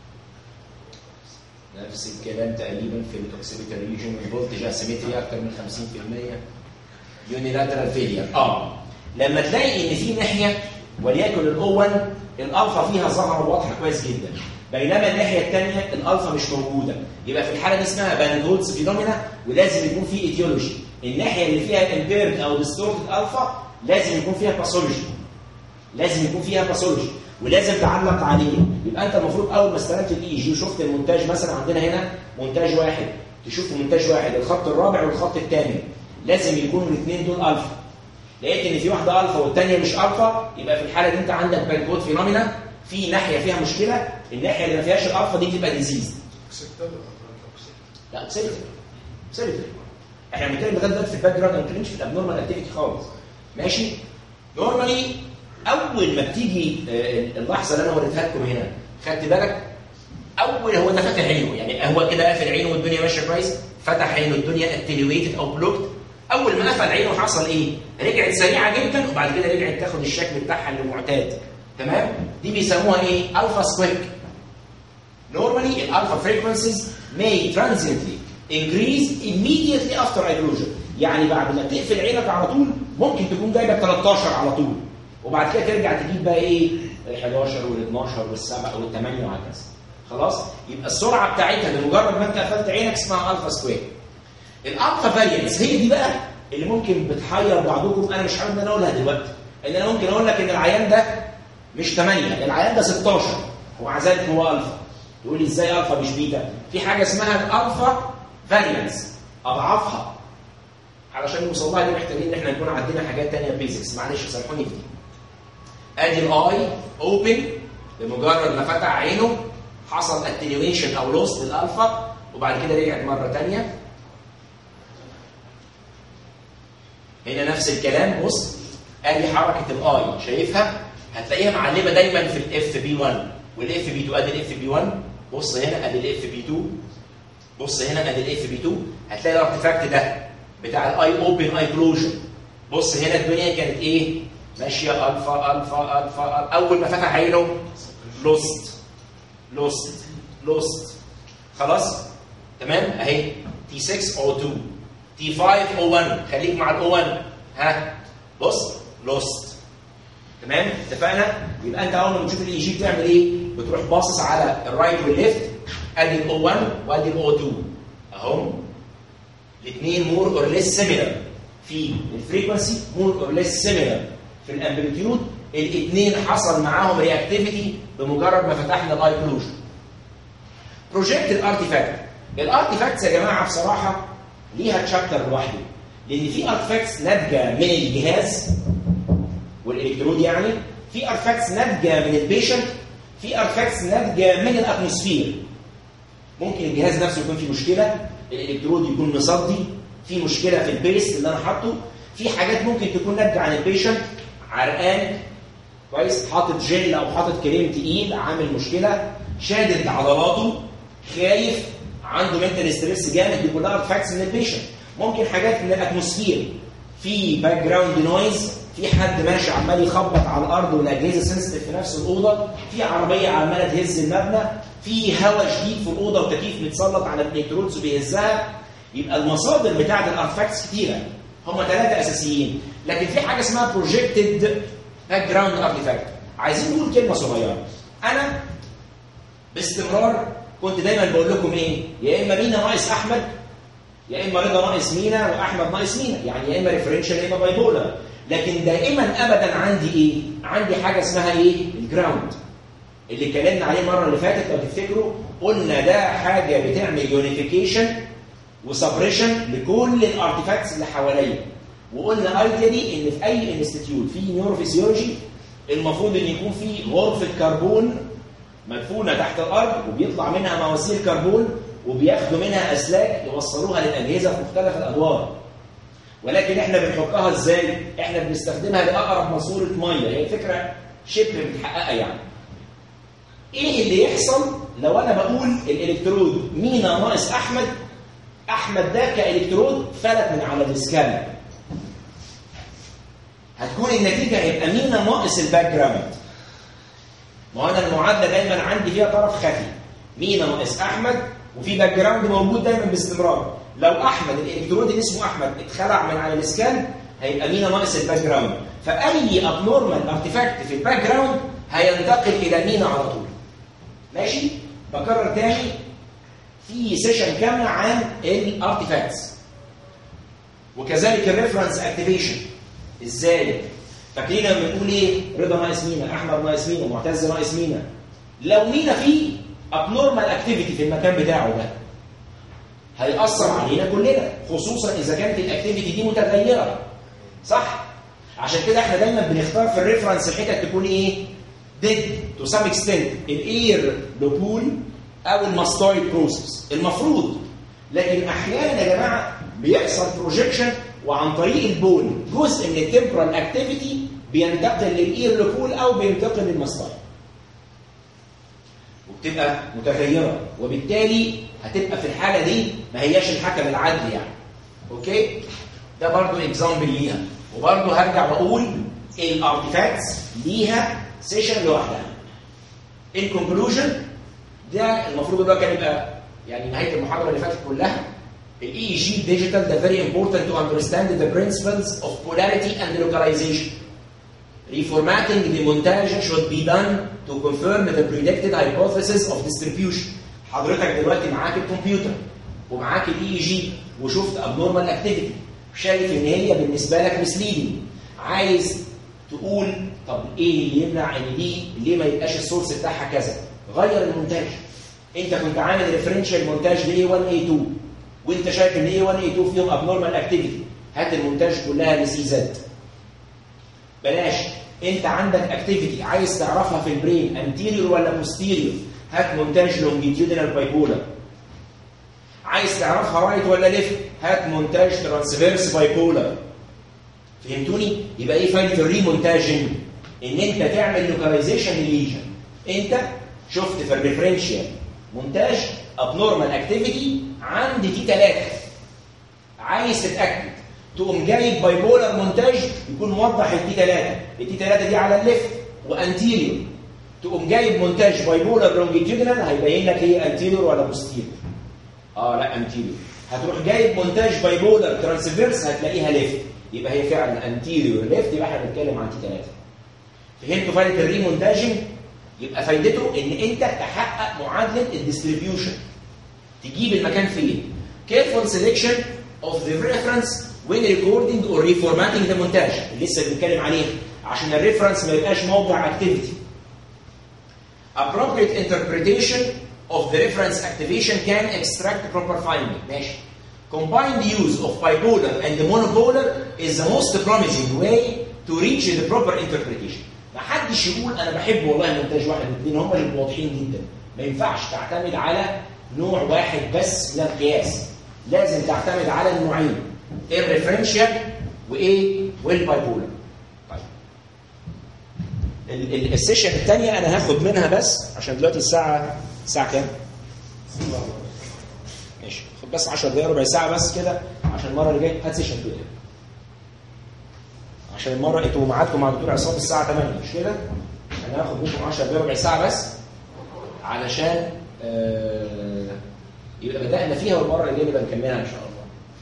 A: نفس الكلام تقريبا في الاوكسيبيتال ريجن الفولتج اسيمتري اكتر من 50% يونيلاترال فيلير اه لما تلاقي ان في ناحيه وليكن الاول الالفا فيها ظاهره واضحه كويس جدا بينما الناحيه الثانيه الالفا مش موجوده يبقى في الحاله دي اسمها باندولز فينومينا ولازم يكون في ايديولوجي الناحيه اللي فيها امبيرد او ديستورتد الفا لازم يكون فيها باثولوجي لازم يكون فيها باثولوجي ولازم تعلق عليه يبقى انت المفروض اول ما استلمت الاي جي وشفت المونتاج مثلا عندنا هنا مونتاج واحد تشوف مونتاج واحد الخط الرابع والخط الثامن لازم يكونوا الاثنين دول الفا لقيت ان في واحده الفا والثانيه مش الفا يبقى في الحاله دي انت عندك بانكوت فينومينا في ناحيه فيها مشكله الناحيه اللي ما فيهاش الالفا دي تبقى ديزيز لا اوكسيدتيف اوكسيدتيف احنا بنتكلم لغايه دلوقتي في الباك جراوند ما بنتكلمش في الابنورمال اكتيفيتي خالص ماشي نورمالي اول ما بتيجي اللحظه اللي انا وريتها لكم هنا خدت بالك اول هو ده فاتح عينه يعني هو كده قافل عينه والدنيا ماشيه كويس فتح عينه الدنيا اتنيويتد او بلوكت اول ما قفل عينه حصل ايه؟ رجعت سريعه جدا وبعد كده رجعت تاخد الشكل بتاعها المعتاد تمام؟ دي بيسموها ايه؟ الفا سكويك Normally, alpha frequencies may transiently increase immediately after occlusion. يعني بعد ما تقفل عينك على طول ممكن تكون جايبه 13 على طول. وبعد كده ترجع تجيب بقى ايه؟ ال 11 وال 12 وال 7 وال 8 وهكذا. خلاص؟ يبقى السرعه بتاعتها بمجرد ما انت قفلت عينك اسمها الفا سكوير. الالفا فاريانس هي دي بقى اللي ممكن بتحير بعضكم انا مش حابب ان انا اقولها دلوقتي. ان انا ممكن اقول لك ان العيان ده مش 8 العيان ده 16 ومع ذلك هو الفا. تقول لي ازاي الفا مش بيتا؟ في حاجه اسمها الالفا فاريانس اضعافها علشان نوصل لها دي محتاجين ان احنا نكون عندنا حاجات ثانيه بيزكس معلش سامحوني في دي. ادي الاي اوبن بمجرد ما فتح عينه حصل اتنيويشن او لوس للالفا وبعد كده رجعت مره ثانيه هنا نفس الكلام بص ادي حركه الاي شايفها هتلاقيها معلمه دايما في الاف بي 1 والاف بي 2 ادي الاف بي 1 بص هنا ادي الاف بي 2 بص هنا ادي الاف بي 2 هتلاقي الارتفاكت ده بتاع الاي اوبن اي كلوجر بص هنا الدنيا كانت ايه ماشيه الفا الفا الفا اول ما فتح عينه لوست لوست لوست خلاص تمام اهي تي 6 او 2 تي 5 او 1 خليك مع الاو 1 ها بص لوست تمام اتفقنا يبقى انت اول ما بتشوف الاي جي بتعمل ايه بتروح باصص على الرايت والليفت ادي الاو 1 وادي الاو 2 اهم الاثنين مور اور ليس سيميلر في الفريكونسي مور اور ليس سيميلر في الامبليتيود الاثنين حصل معاهم رياكتيفيتي بمجرد ما فتحنا الاي كلوجن بروجكت الارتيفاكت الارتيفاكتس يا جماعه بصراحه ليها تشابتر لوحده لان في ارتيفاكتس ناتجه من الجهاز والالكترود يعني في ارتيفاكتس ناتجه من البيشنت في ارتيفاكتس ناتجه من الاتموسفير ممكن الجهاز نفسه يكون فيه مشكله الالكترود يكون مصدي في مشكله في البيس اللي انا حاطه في حاجات ممكن تكون ناتجه عن البيشنت عرقان كويس حاطط جل او حاطط كريم تقيل عامل مشكله شادد عضلاته خايف عنده منتال ستريس جامد دي كلها ارتفاكتس من البيشنت ممكن حاجات من الاتموسفير في باك جراوند نويز في حد ماشي عمال يخبط على الارض والاجهزه سنسيتيف في نفس الاوضه في عربيه عماله تهز المبنى في هواء شديد في الاوضه وتكييف متسلط على الالكترودز وبيهزها يبقى المصادر بتاعه الارتفاكتس كتيره هم ثلاثه اساسيين لكن في حاجه اسمها بروجكتد باك جراوند ارتفاكت عايزين نقول كلمه صغيره انا باستمرار كنت دايما بقول لكم ايه يا اما مينا ناقص احمد يا اما رضا ناقص مينا واحمد ناقص مينا يعني يا اما ريفرنشال يا اما بايبولر لكن دائما ابدا عندي ايه عندي حاجه اسمها ايه الجراوند اللي اتكلمنا عليه المره اللي فاتت لو تفتكروا قلنا ده حاجه بتعمل يونيفيكيشن وسبريشن لكل الارتفاكتس اللي حواليا وقلنا ايديا دي ان في اي انستتيوت في نيوروفيسيولوجي المفروض ان يكون في غرفه كربون مدفونه تحت الارض وبيطلع منها مواسير كربون وبياخدوا منها اسلاك يوصلوها للاجهزه في مختلف الادوار ولكن احنا بنحطها ازاي احنا بنستخدمها لاقرب ماسوره ميه هي فكره شبه متحققه يعني ايه اللي يحصل لو انا بقول الالكترود مينا ناقص احمد احمد ده كالكترود فلت من على الاسكان هتكون النتيجه هيبقى مينا ناقص الباك جراوند ما انا المعادله دايما عندي فيها طرف خفي مينا ناقص احمد وفي باك جراوند موجود دايما باستمرار لو احمد الالكترود اللي اسمه احمد اتخلع من على الاسكان هيبقى مينا ناقص الباك جراوند فاي ابنورمال ارتفاكت في الباك جراوند هينتقل الى مينا على طول ماشي بكرر تاني في سيشن كامله عن الارتفاكتس وكذلك الريفرنس اكتيفيشن ازاي فاكرين لما بنقول ايه رضا ناقص مينا احمد ناقص مينا معتز ناقص مينا لو مينا فيه ابنورمال اكتيفيتي في المكان بتاعه ده هيأثر علينا كلنا خصوصا اذا كانت الاكتيفيتي دي متغيره صح عشان كده احنا دايما بنختار في الريفرنس الحتت تكون ايه ديد تو سام اكستنت الاير لوبول او الماستويد بروسس المفروض لكن احيانا يا جماعه بيحصل بروجيكشن وعن طريق البون جزء من التمبرال اكتيفيتي بينتقل للاير لوبول او بينتقل للماستويد وبتبقى متغيره وبالتالي هتبقى في الحاله دي ما هياش الحكم العدل يعني اوكي ده برضو اكزامبل ليها وبرضو هرجع واقول الارتفاكتس ليها سيشن لوحدها ان كونكلوجن ده المفروض اللي هو كان يبقى يعني نهايه المحاضره اللي فاتت كلها الاي جي ديجيتال ده very important to understand the principles of polarity and localization reformatting the montage should be done to confirm the predicted hypothesis of distribution حضرتك دلوقتي معاك الكمبيوتر ومعاك الاي جي وشفت abnormal activity شايف ان هي بالنسبه لك misleading عايز تقول طب ايه اللي يمنع ان دي ليه ما يبقاش السورس بتاعها كذا غير المونتاج انت كنت عامل ريفرنشال مونتاج ل A1 A2 وانت شايف ان A1 A2 فيهم abnormal activity هات المونتاج كلها لسي زد بلاش انت عندك اكتيفيتي عايز تعرفها في البرين انتيريور ولا بوستيريور هات مونتاج لونجيتيودينال بايبولار عايز تعرفها رايت ولا ليفت هات مونتاج ترانسفيرس بايبولار فهمتوني يبقى ايه فايده الريمونتاجنج ان انت تعمل لوكاليزيشن للليجن انت شفت في الريفرنشال مونتاج ابنورمال اكتيفيتي عند تي 3 عايز تتاكد تقوم جايب باي بولر مونتاج يكون موضح التي 3 التي 3 دي على الليفت وانتيريور تقوم جايب مونتاج باي بولر لونجيتيودنال هيبين لك ايه انتيريور ولا بوستيريور اه لا انتيريور هتروح جايب مونتاج باي بولر ترانسفيرس هتلاقيها ليفت يبقى هي فعلا انتيريور ليفت يبقى احنا بنتكلم عن تي 3 فهمتوا فايده الريمونتاجنج يبقى فايدته ان انت تحقق معادله الديستريبيوشن تجيب المكان فين careful selection of the reference when recording or reformatting the montage اللي لسه بنتكلم عليها عشان الريفرنس ما يبقاش موضع activity appropriate interpretation of the reference activation can extract proper finding ماشي combined use of bipolar and monopolar is the most promising way to reach the proper interpretation ما حدش يقول انا بحب والله مونتاج واحد واثنين هم اللي واضحين جدا ما ينفعش تعتمد على نوع واحد بس من القياس لازم تعتمد على النوعين الريفرنشال وايه والبايبولر طيب ال- ال- السيشن الثانيه انا هاخد منها بس عشان دلوقتي الساعه الساعه كام ماشي خد بس 10 دقايق ربع ساعه بس كده عشان المره اللي جايه هات سيشن 2 عشان المره انتوا ميعادكم مع الدكتور عصام الساعه 8 مش كده؟ انا هاخد منكم 10 دقايق ربع ساعه بس علشان آه يبقى بدانا فيها والمره اللي جايه نبقى نكملها ان شاء الله.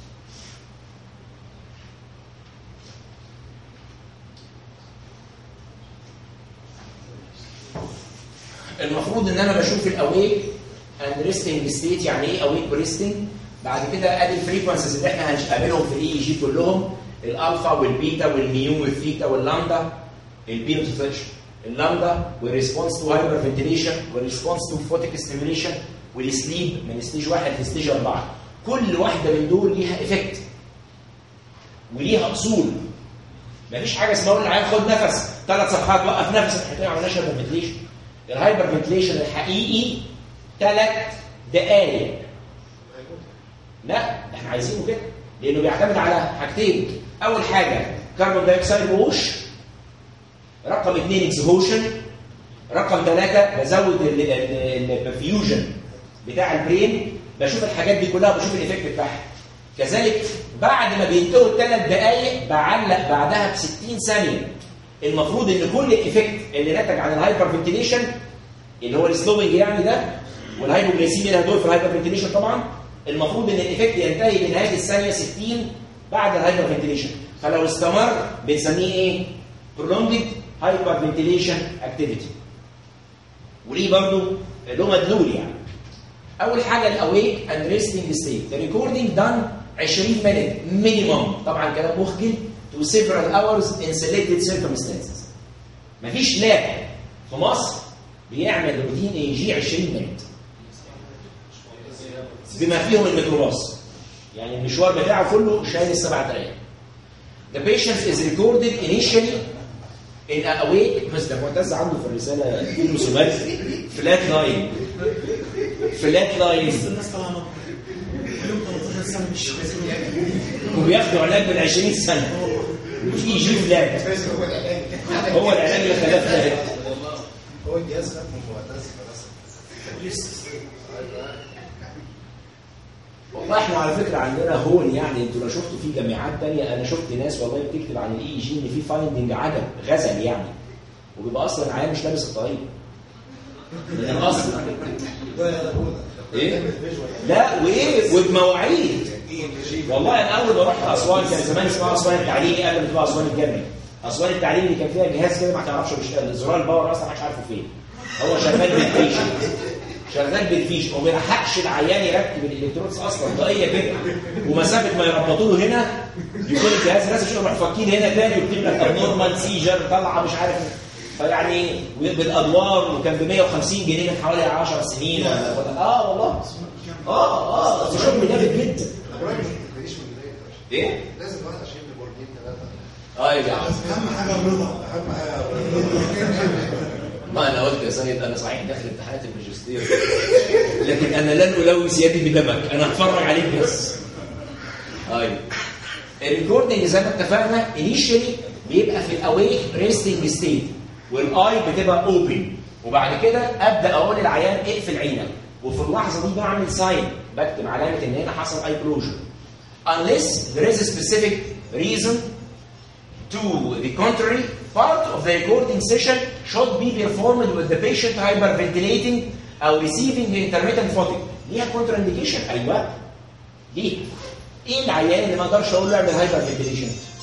A: المفروض ان انا بشوف الاويك اند ريستنج ستيت يعني ايه اويك وريستنج بعد كده ادي الفريكونسيز اللي احنا هنقابلهم في الاي جي كلهم الالفا والبيتا والميو والثيتا واللامدا البيتا تطلعش اللامدا والريسبونس تو هايبر فنتيليشن والريسبونس تو فوتيك ستيميوليشن والسليب من ستيج واحد لستيج اربعه كل واحده من دول ليها افكت وليها اصول مفيش حاجه اسمها اقول للعيال خد نفس ثلاث صفحات وقف نفسك احنا ما عملناش هايبر فنتيليشن الهايبر فنتيليشن الحقيقي ثلاث دقائق لا احنا عايزينه كده لانه بيعتمد على حاجتين اول حاجه كربون دايوكسيد ووش رقم اثنين اكسهوشن رقم ثلاثة بزود البرفيوجن بتاع البرين بشوف الحاجات دي كلها بشوف الايفكت بتاعها كذلك بعد ما بينتهوا الثلاث دقائق بعلق بعدها ب 60 ثانيه المفروض ان كل الايفكت اللي نتج عن الهايبر فنتيليشن اللي هو السلوينج يعني ده والهايبوجليسيميا اللي هدول في الهايبر فنتيليشن طبعا المفروض ان الايفكت ينتهي بنهايه الثانيه 60 بعد الهايبر فنتيليشن فلو استمر بنسميه ايه؟ prolonged hyperventilation activity وليه برضو له مدلول يعني اول حاجه الاويك اند ريستنج ستيت ذا ريكوردينج دان 20 مينيت مينيمم طبعا كلام مخجل to several hours in selected circumstances مفيش لاب في مصر بيعمل روتين اي جي 20 مينيت بما فيهم الميكروباص يعني المشوار بتاعه كله شايل السبع دقايق The patient is recorded initially in a awake بس ده معتز عنده في الرساله في رسومات فلات لاين فلات لاين
C: الناس طالعه مطر كلهم 13 سنه مش
A: وبياخدوا علاج من 20 سنه وفي جي فلات
B: هو العلاج
A: هو العلاج اللي خلاه فلات
B: هو الجهاز خد من معتز خلاص
A: والله احنا على فكره عندنا هون يعني انتوا لو شفتوا في جامعات تانية انا شفت ناس والله بتكتب عن الاي جي ان في فايندنج عدم غزل يعني وبيبقى اصلا العيان مش لابس الطريق من الاصل
B: ده يا ده
A: ايه؟ لا وايه وبمواعيد والله انا اول ما رحت اسوان كان زمان اسمها اسوان التعليمي قبل ما تبقى اسوان الجامعي اسوان التعليمي اللي كان فيها جهاز كده ما تعرفش بيشتغل زرار الباور اصلا محدش عارفه فين هو شغال بالفيشن شغال بالفيش وما يلحقش العيان يركب الالكترونز اصلا طاقيه كده ومسافه ما يربطوا له هنا يكون الجهاز راسم شويه يروح فاكين هنا تاني ويكتب لك ابنورمال سيجر طالعه مش عارف فيعني بالادوار وكان ب 150 جنيه من حوالي 10 سنين ولا ولا- اه والله اه اه بس شغل جامد جدا
B: الراجل ما تجريش من البدايه
A: ايه؟
B: لازم واحد عشان يبقى بورجين ثلاثه
A: اه يا جماعه
C: اهم حاجه الرضا
B: اهم حاجه
A: ما انا قلت يا سيد انا صحيح داخل امتحانات الماجستير لكن انا لن الوث يدي بدمك انا هتفرج عليك بس ايوه الريكوردنج زي ما اتفقنا انيشالي بيبقى في الاويك ريستنج ستيت والاي بتبقى اوبن وبعد كده ابدا اقول للعيان اقفل عينك وفي اللحظه دي بعمل ساين بكتب علامه ان هنا حصل اي كلوجر unless there is a specific reason to the contrary part of the recording session should be performed with the patient hyperventilating او receiving intermittent fatigue ليها كونتر انديكيشن ايوه ليه؟ ايه العيان اللي ما اقدرش اقول له اعمل هايبر فنتيليشن؟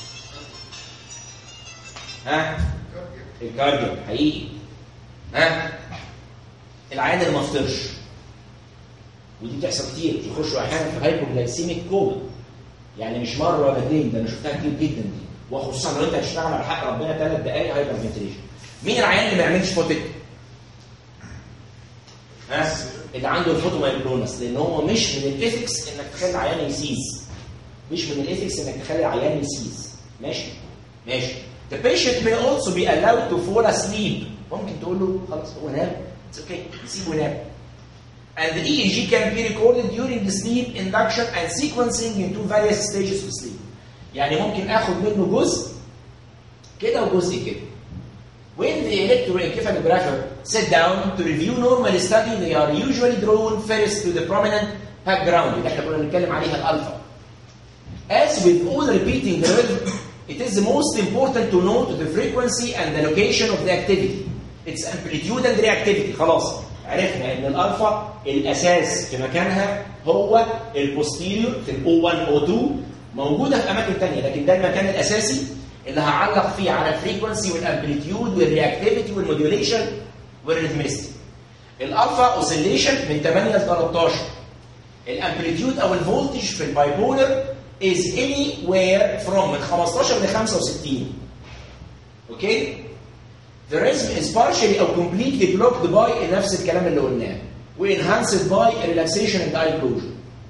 A: ها؟ الكارديو حقيقي ها؟ العيان اللي ما فطرش ودي بتحصل كتير يخشوا احيانا في هايبوجلايسيميك كوما يعني مش مره ولا اتنين ده انا شفتها كتير جدا دي وخصوصا لو انت هتشتغل على حق ربنا ثلاث دقائق هايبر فنتيليشن مين العيان اللي ما يعملش فوتك؟ ها؟ اللي عنده الفوتومايكرونس لان هو مش من الايثكس انك تخلي العيان يسيز مش من الايثكس انك تخلي العيان يسيز ماشي ماشي The patient may also be allowed to fall asleep ممكن تقول له خلاص هو نام It's okay يسيبه ينام And the EEG can be recorded during the sleep induction and sequencing into various stages of sleep. يعني ممكن اخد منه جزء كده وجزء كده. When the electroencephalographer sit down to review normal study, they are usually drawn first to the prominent background اللي احنا كنا بنتكلم عليها الالفا. As with all repeating the rhythm, it is the most important to note the frequency and the location of the activity. Its amplitude and reactivity. خلاص عرفنا ان الالفا الاساس في مكانها هو البوستيريور في الاو 1 او 2 موجوده في اماكن ثانيه لكن ده المكان الاساسي اللي هعلق فيه على الفريكونسي والامبليتيود والرياكتيفيتي والموديوليشن والريتمستي. الالفا اوسيليشن من 8 ل 13 الامبليتيود او الفولتج في البايبولر is anywhere from من 15 ل 65 اوكي The rhythm is partially or completely blocked by نفس الكلام اللي قلناه وenhanced by relaxation and eye closure.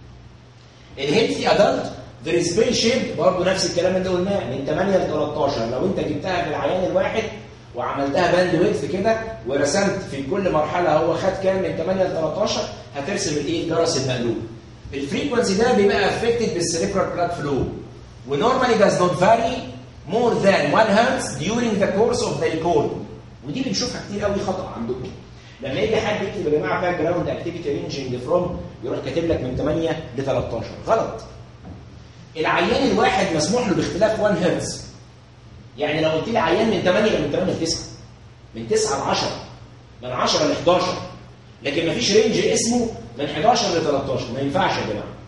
A: الهيلثي ادلت there is bell shape برضه نفس الكلام اللي قلناه من 8 ل 13 لو انت جبتها في العيان الواحد وعملتها باند ويدث كده ورسمت في كل مرحله هو خد كام من 8 ل 13 هترسم الايه الجرس المقلوب. الفريكونسي ده بيبقى افكتد بالسيريبرال بلاد فلو ونورمالي does not vary more than 1 hertz during the course of the record ودي بنشوفها كتير قوي خطا عندكم لما يجي حد يكتب يا جماعه باك جراوند اكتيفيتي رينجنج فروم يروح كاتب لك من 8 ل 13 غلط العيان الواحد مسموح له باختلاف 1 هرتز يعني لو قلت لي عيان من 8 من 8 ل 9 من 9 ل 10 من 10 ل 11 لكن ما فيش رينج اسمه من 11 ل 13 ما ينفعش يا جماعه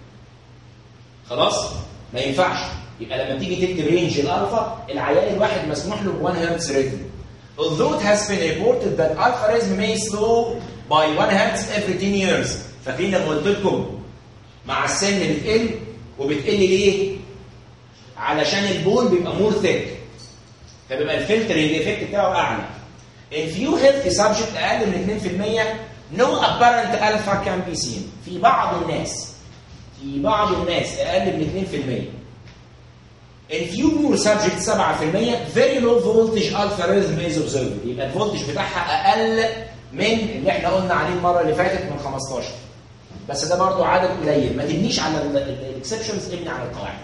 A: خلاص ما ينفعش يبقى لما تيجي تكتب رينج الالفا العيان الواحد مسموح له ب 1 هرتز ريتم Although it has been reported that alpha rhythm may slow by 1 hertz every 10 years فاكرين لما قلت لكم مع السن بتقل وبتقل ليه؟ علشان البون بيبقى مور ثيك فبيبقى الفلترنج ايفكت بتاعه اعلى. In few healthy subject اقل من 2% no apparent alpha can be seen في بعض الناس في بعض الناس اقل من 2% In few more subjects 7% very low voltage alpha rhythm is observed يبقى الفولتج بتاعها اقل من اللي احنا قلنا عليه المره اللي فاتت من 15 بس ده برضو عدد قليل ما تبنيش على الاكسبشنز ابني على القواعد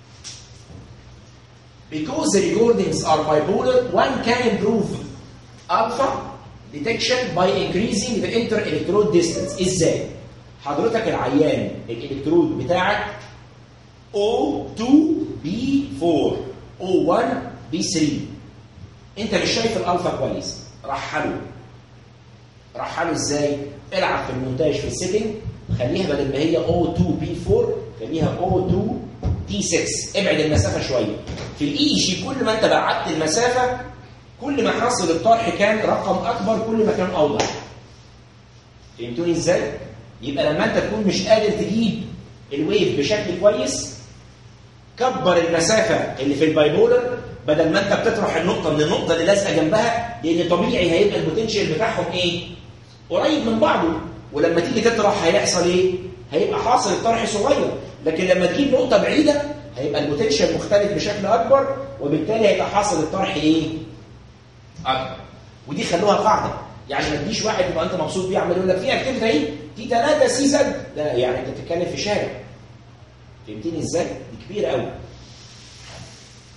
A: Because the recordings are bipolar, one can improve alpha detection by increasing the inter-electrode distance. ازاي؟ حضرتك العيان الالكترود بتاعك O2 B4 O1 B3 انت مش شايف الالفا كويس رحله رحله ازاي؟ العب في المونتاج في السيتنج خليها بدل ما هي O2 B4 خليها O2 T6 ابعد المسافه شويه في الاي جي كل ما انت بعدت المسافه كل ما حصل الطرح كان رقم اكبر كل ما كان اوضح فهمتوني ازاي؟ يبقى لما انت تكون مش قادر تجيب الويف بشكل كويس كبر المسافه اللي في البايبولر بدل ما انت بتطرح النقطه من النقطه اللي لازقه جنبها لان طبيعي هيبقى البوتنشال بتاعهم ايه؟ قريب من بعضه ولما تيجي تطرح هيحصل ايه؟ هيبقى حاصل الطرح صغير لكن لما تجيب نقطه بعيده هيبقى البوتنشال مختلف بشكل اكبر وبالتالي هيبقى حاصل الطرح ايه؟ اكبر ودي خلوها قاعده يعني ما تجيش واحد يبقى انت مبسوط بيه عمال يقول لك في اكتيفيتي اهي في 3 سي زد لا يعني انت بتتكلم في شارع فهمتني ازاي؟ دي كبيره قوي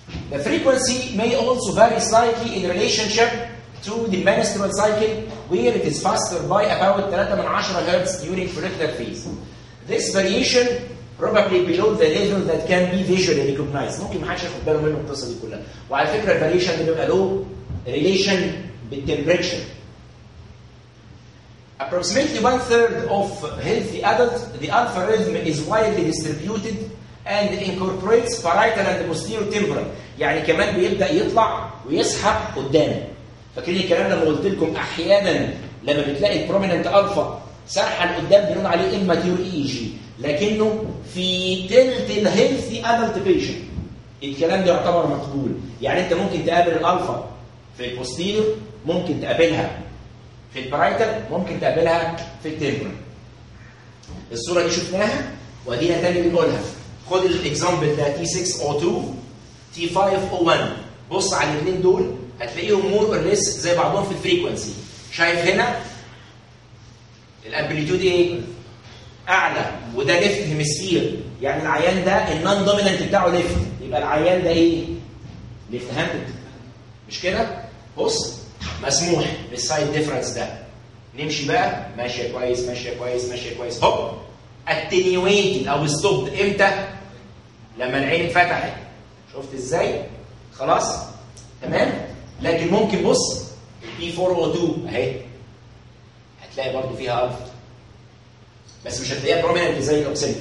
A: The frequency may also vary slightly in relationship to the menstrual cycle where it is faster by about 3 من 10 Hz during follicular phase. This variation probably below the level that can be visually recognized. ممكن ما حدش ياخد باله منه القصه دي كلها. وعلى فكره الفاريشن ده بيبقى له relation بالتمبريتشر. Approximately one third of healthy adults, the alpha rhythm is widely distributed and incorporates parietal and posterior temporal. يعني كمان بيبدا يطلع ويسحب قدام. فاكرين الكلام لما قلت لكم احيانا لما بتلاقي البروميننت الفا سرحه لقدام بنقول عليه اماتيور اي جي لكنه في تلت الهيلثي ادلت بيشنت الكلام ده يعتبر مقبول يعني انت ممكن تقابل الالفا في البوستير ممكن تقابلها في البرايتال ممكن تقابلها في التمبرال الصوره دي شفناها وادينا تاني بنقولها خد الاكزامبل ده تي 602 تي 501 بص على الاثنين دول هتلاقيهم مور اور ليس زي بعضهم في الفريكونسي شايف هنا الامبليتيود ايه؟ اعلى وده ليفت هيمسفير يعني العيان ده النون دوميننت بتاعه ليفت يبقى العيان ده ايه؟ ليفت هاندد مش كده؟ بص مسموح بالسايد ديفرنس ده نمشي بقى ماشيه كويس ماشيه كويس ماشيه كويس هوب اتنيويتد او ستوبد امتى؟ لما العين اتفتحت شفت ازاي؟ خلاص؟ تمام؟ لكن ممكن بص البي 402 اهي هتلاقي برضو فيها الفا بس مش هتلاقيها بروميننت زي الاوكسنتا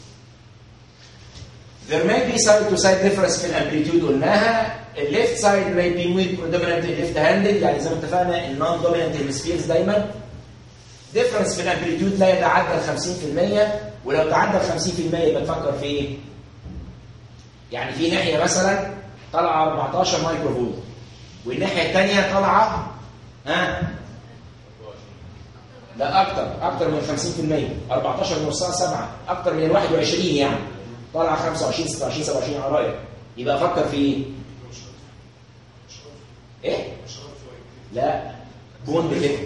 A: There may be side to side difference في الامبليتيود قلناها الليفت سايد may be more predominantly left handed يعني زي ما اتفقنا النون دوميننت هيمسفيرز دايما difference في الامبليتيود لا يتعدى ال 50% ولو تعدى ال 50% يبقى تفكر في ايه؟ يعني في ناحيه مثلا طالعه 14 مايكرو فولت والناحيه الثانيه طالعه ها لا اكتر اكتر من 50% 14 نصها 7 اكتر من ال 21 يعني طالعه 25 26 27 على رايك يبقى فكر في ايه؟ ايه؟ لا بون ديفكت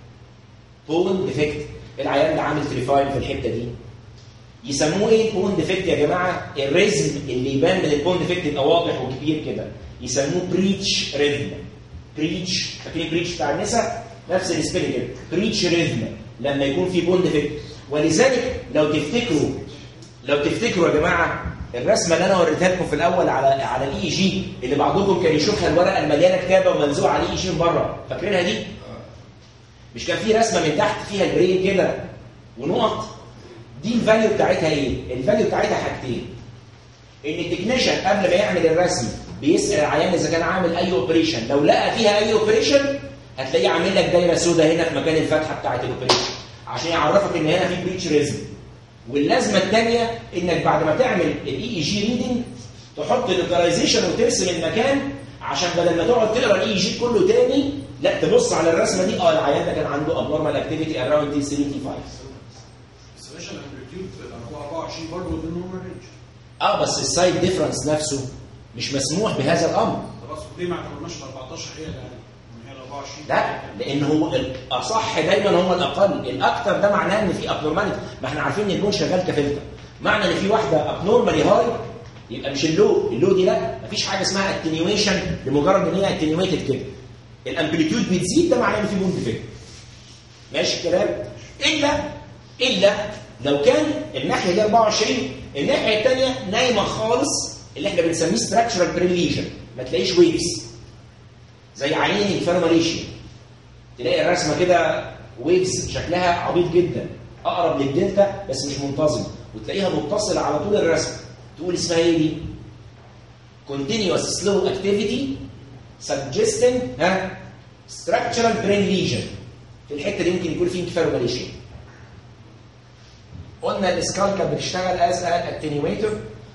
A: بون ديفكت العيان ده عامل تريفاين في الحته دي يسموه ايه البون ديفكت يا جماعه الريزم اللي يبان من البون ديفكت يبقى واضح وكبير كده يسموه بريتش ريزم بريتش فاكرين بريتش بتاع النساء نفس السبيل كده بريتش ريزم لما يكون في بون ديفكت ولذلك لو تفتكروا لو تفتكروا يا جماعه الرسمه اللي انا وريتها لكم في الاول على على الاي جي اللي بعضكم كان يشوفها الورقه المليانه كتابه وملزوق عليه اي جي من بره فاكرينها دي؟ مش كان في رسمه من تحت فيها البرين كده ونقط دي الفاليو بتاعتها ايه؟ الفاليو بتاعتها حاجتين ان التكنيشن قبل ما يعمل الرسم بيسال العيان اذا كان عامل اي اوبريشن لو لقى فيها اي اوبريشن هتلاقيه عامل لك دايره سوداء هنا في مكان الفتحه بتاعت الاوبريشن عشان يعرفك ان هنا في بريتش ريزم واللازمه الثانيه انك بعد ما تعمل الاي اي جي ريدنج تحط اللوكاليزيشن وترسم المكان عشان بدل ما تقعد تقرا الاي جي كله تاني لا تبص على الرسمه دي اه العيان ده كان عنده ابنورمال اكتيفيتي اراوند دي 75
C: السبيشال امبليتيود هو 24 برضه وذ نورمال رينج
A: اه بس السايد ديفرنس نفسه مش مسموح بهذا الامر
C: خلاص ليه ما اعتبرناش ال 14 هي اللي هي ال 24
A: لا لان هو الاصح دايما هو الاقل الاكثر ده معناه ان في ابنورماليتي ما احنا عارفين ان البون شغال كفلتر معنى ان في واحده ابنورمالي هاي يبقى مش اللو اللو دي لا مفيش حاجه اسمها اتنيويشن لمجرد ان هي اتنيويتد كده الامبليتيود بتزيد ده معناه ان في بون ديفكت ماشي الكلام الا الا لو كان الناحيه دي 24 الناحيه الثانيه نايمه خالص اللي احنا بنسميه ستراكشرال بريليجن ما تلاقيش ويفز زي عينين الفيرماليشيا تلاقي الرسمه كده ويفز شكلها عبيط جدا اقرب للدلتا بس مش منتظم وتلاقيها متصله على طول الرسم تقول اسمها ايه دي؟ continuous slow activity suggesting ها structural brain lesion في الحته دي ممكن يكون فيه انكفالوماليشيا قلنا الاسكال كانت بتشتغل از اتنيويتور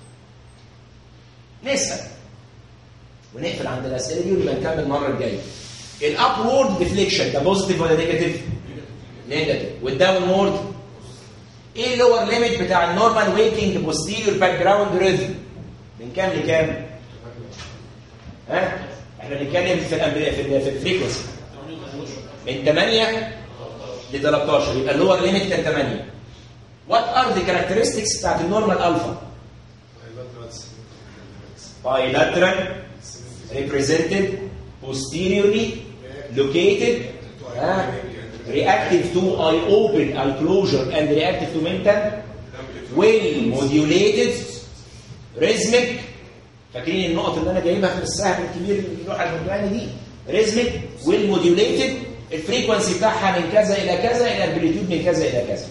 A: نسال ونقفل عند الاسئله دي ونبقى نكمل المره الجايه الابورد ديفليكشن ده بوزيتيف ولا نيجاتيف؟ نيجاتيف والداونورد ايه اللور ليميت بتاع النورمال ويكينج بوستيريور باك جراوند ريزم من كام لكام؟ ها؟ احنا بنتكلم في الأمبري... في ال- في الفريكونسي من 8 ل 13 يبقى اللور ليميت كان 8 وات ار ذا كاركترستكس بتاعت النورمال الفا؟ bilateral represented posteriorly located uh, reactive to eye open eye closure and reactive to mental well modulated rhythmic فاكرين النقط اللي انا جايبها في السهم الكبير اللي اللوحه البرتقالي دي ريزميك ويل موديوليتد الفريكونسي بتاعها من كذا الى كذا الى الامبليتيود من كذا الى كذا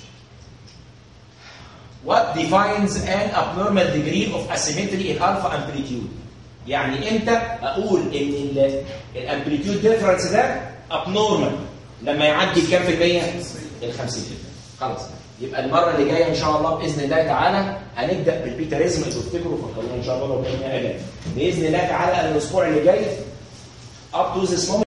A: What defines an abnormal degree of asymmetry in alpha amplitude يعني امتى اقول ان الامبليتيود ديفرنس ده abnormal لما يعدي كام في المية؟ ال 50 خلاص يبقى المره اللي جايه ان شاء الله باذن الله تعالى هنبدا بالبيتريزم اللي تفتكروا فكرونا ان شاء الله لو كان اجل باذن الله تعالى الاسبوع اللي جاي up to this moment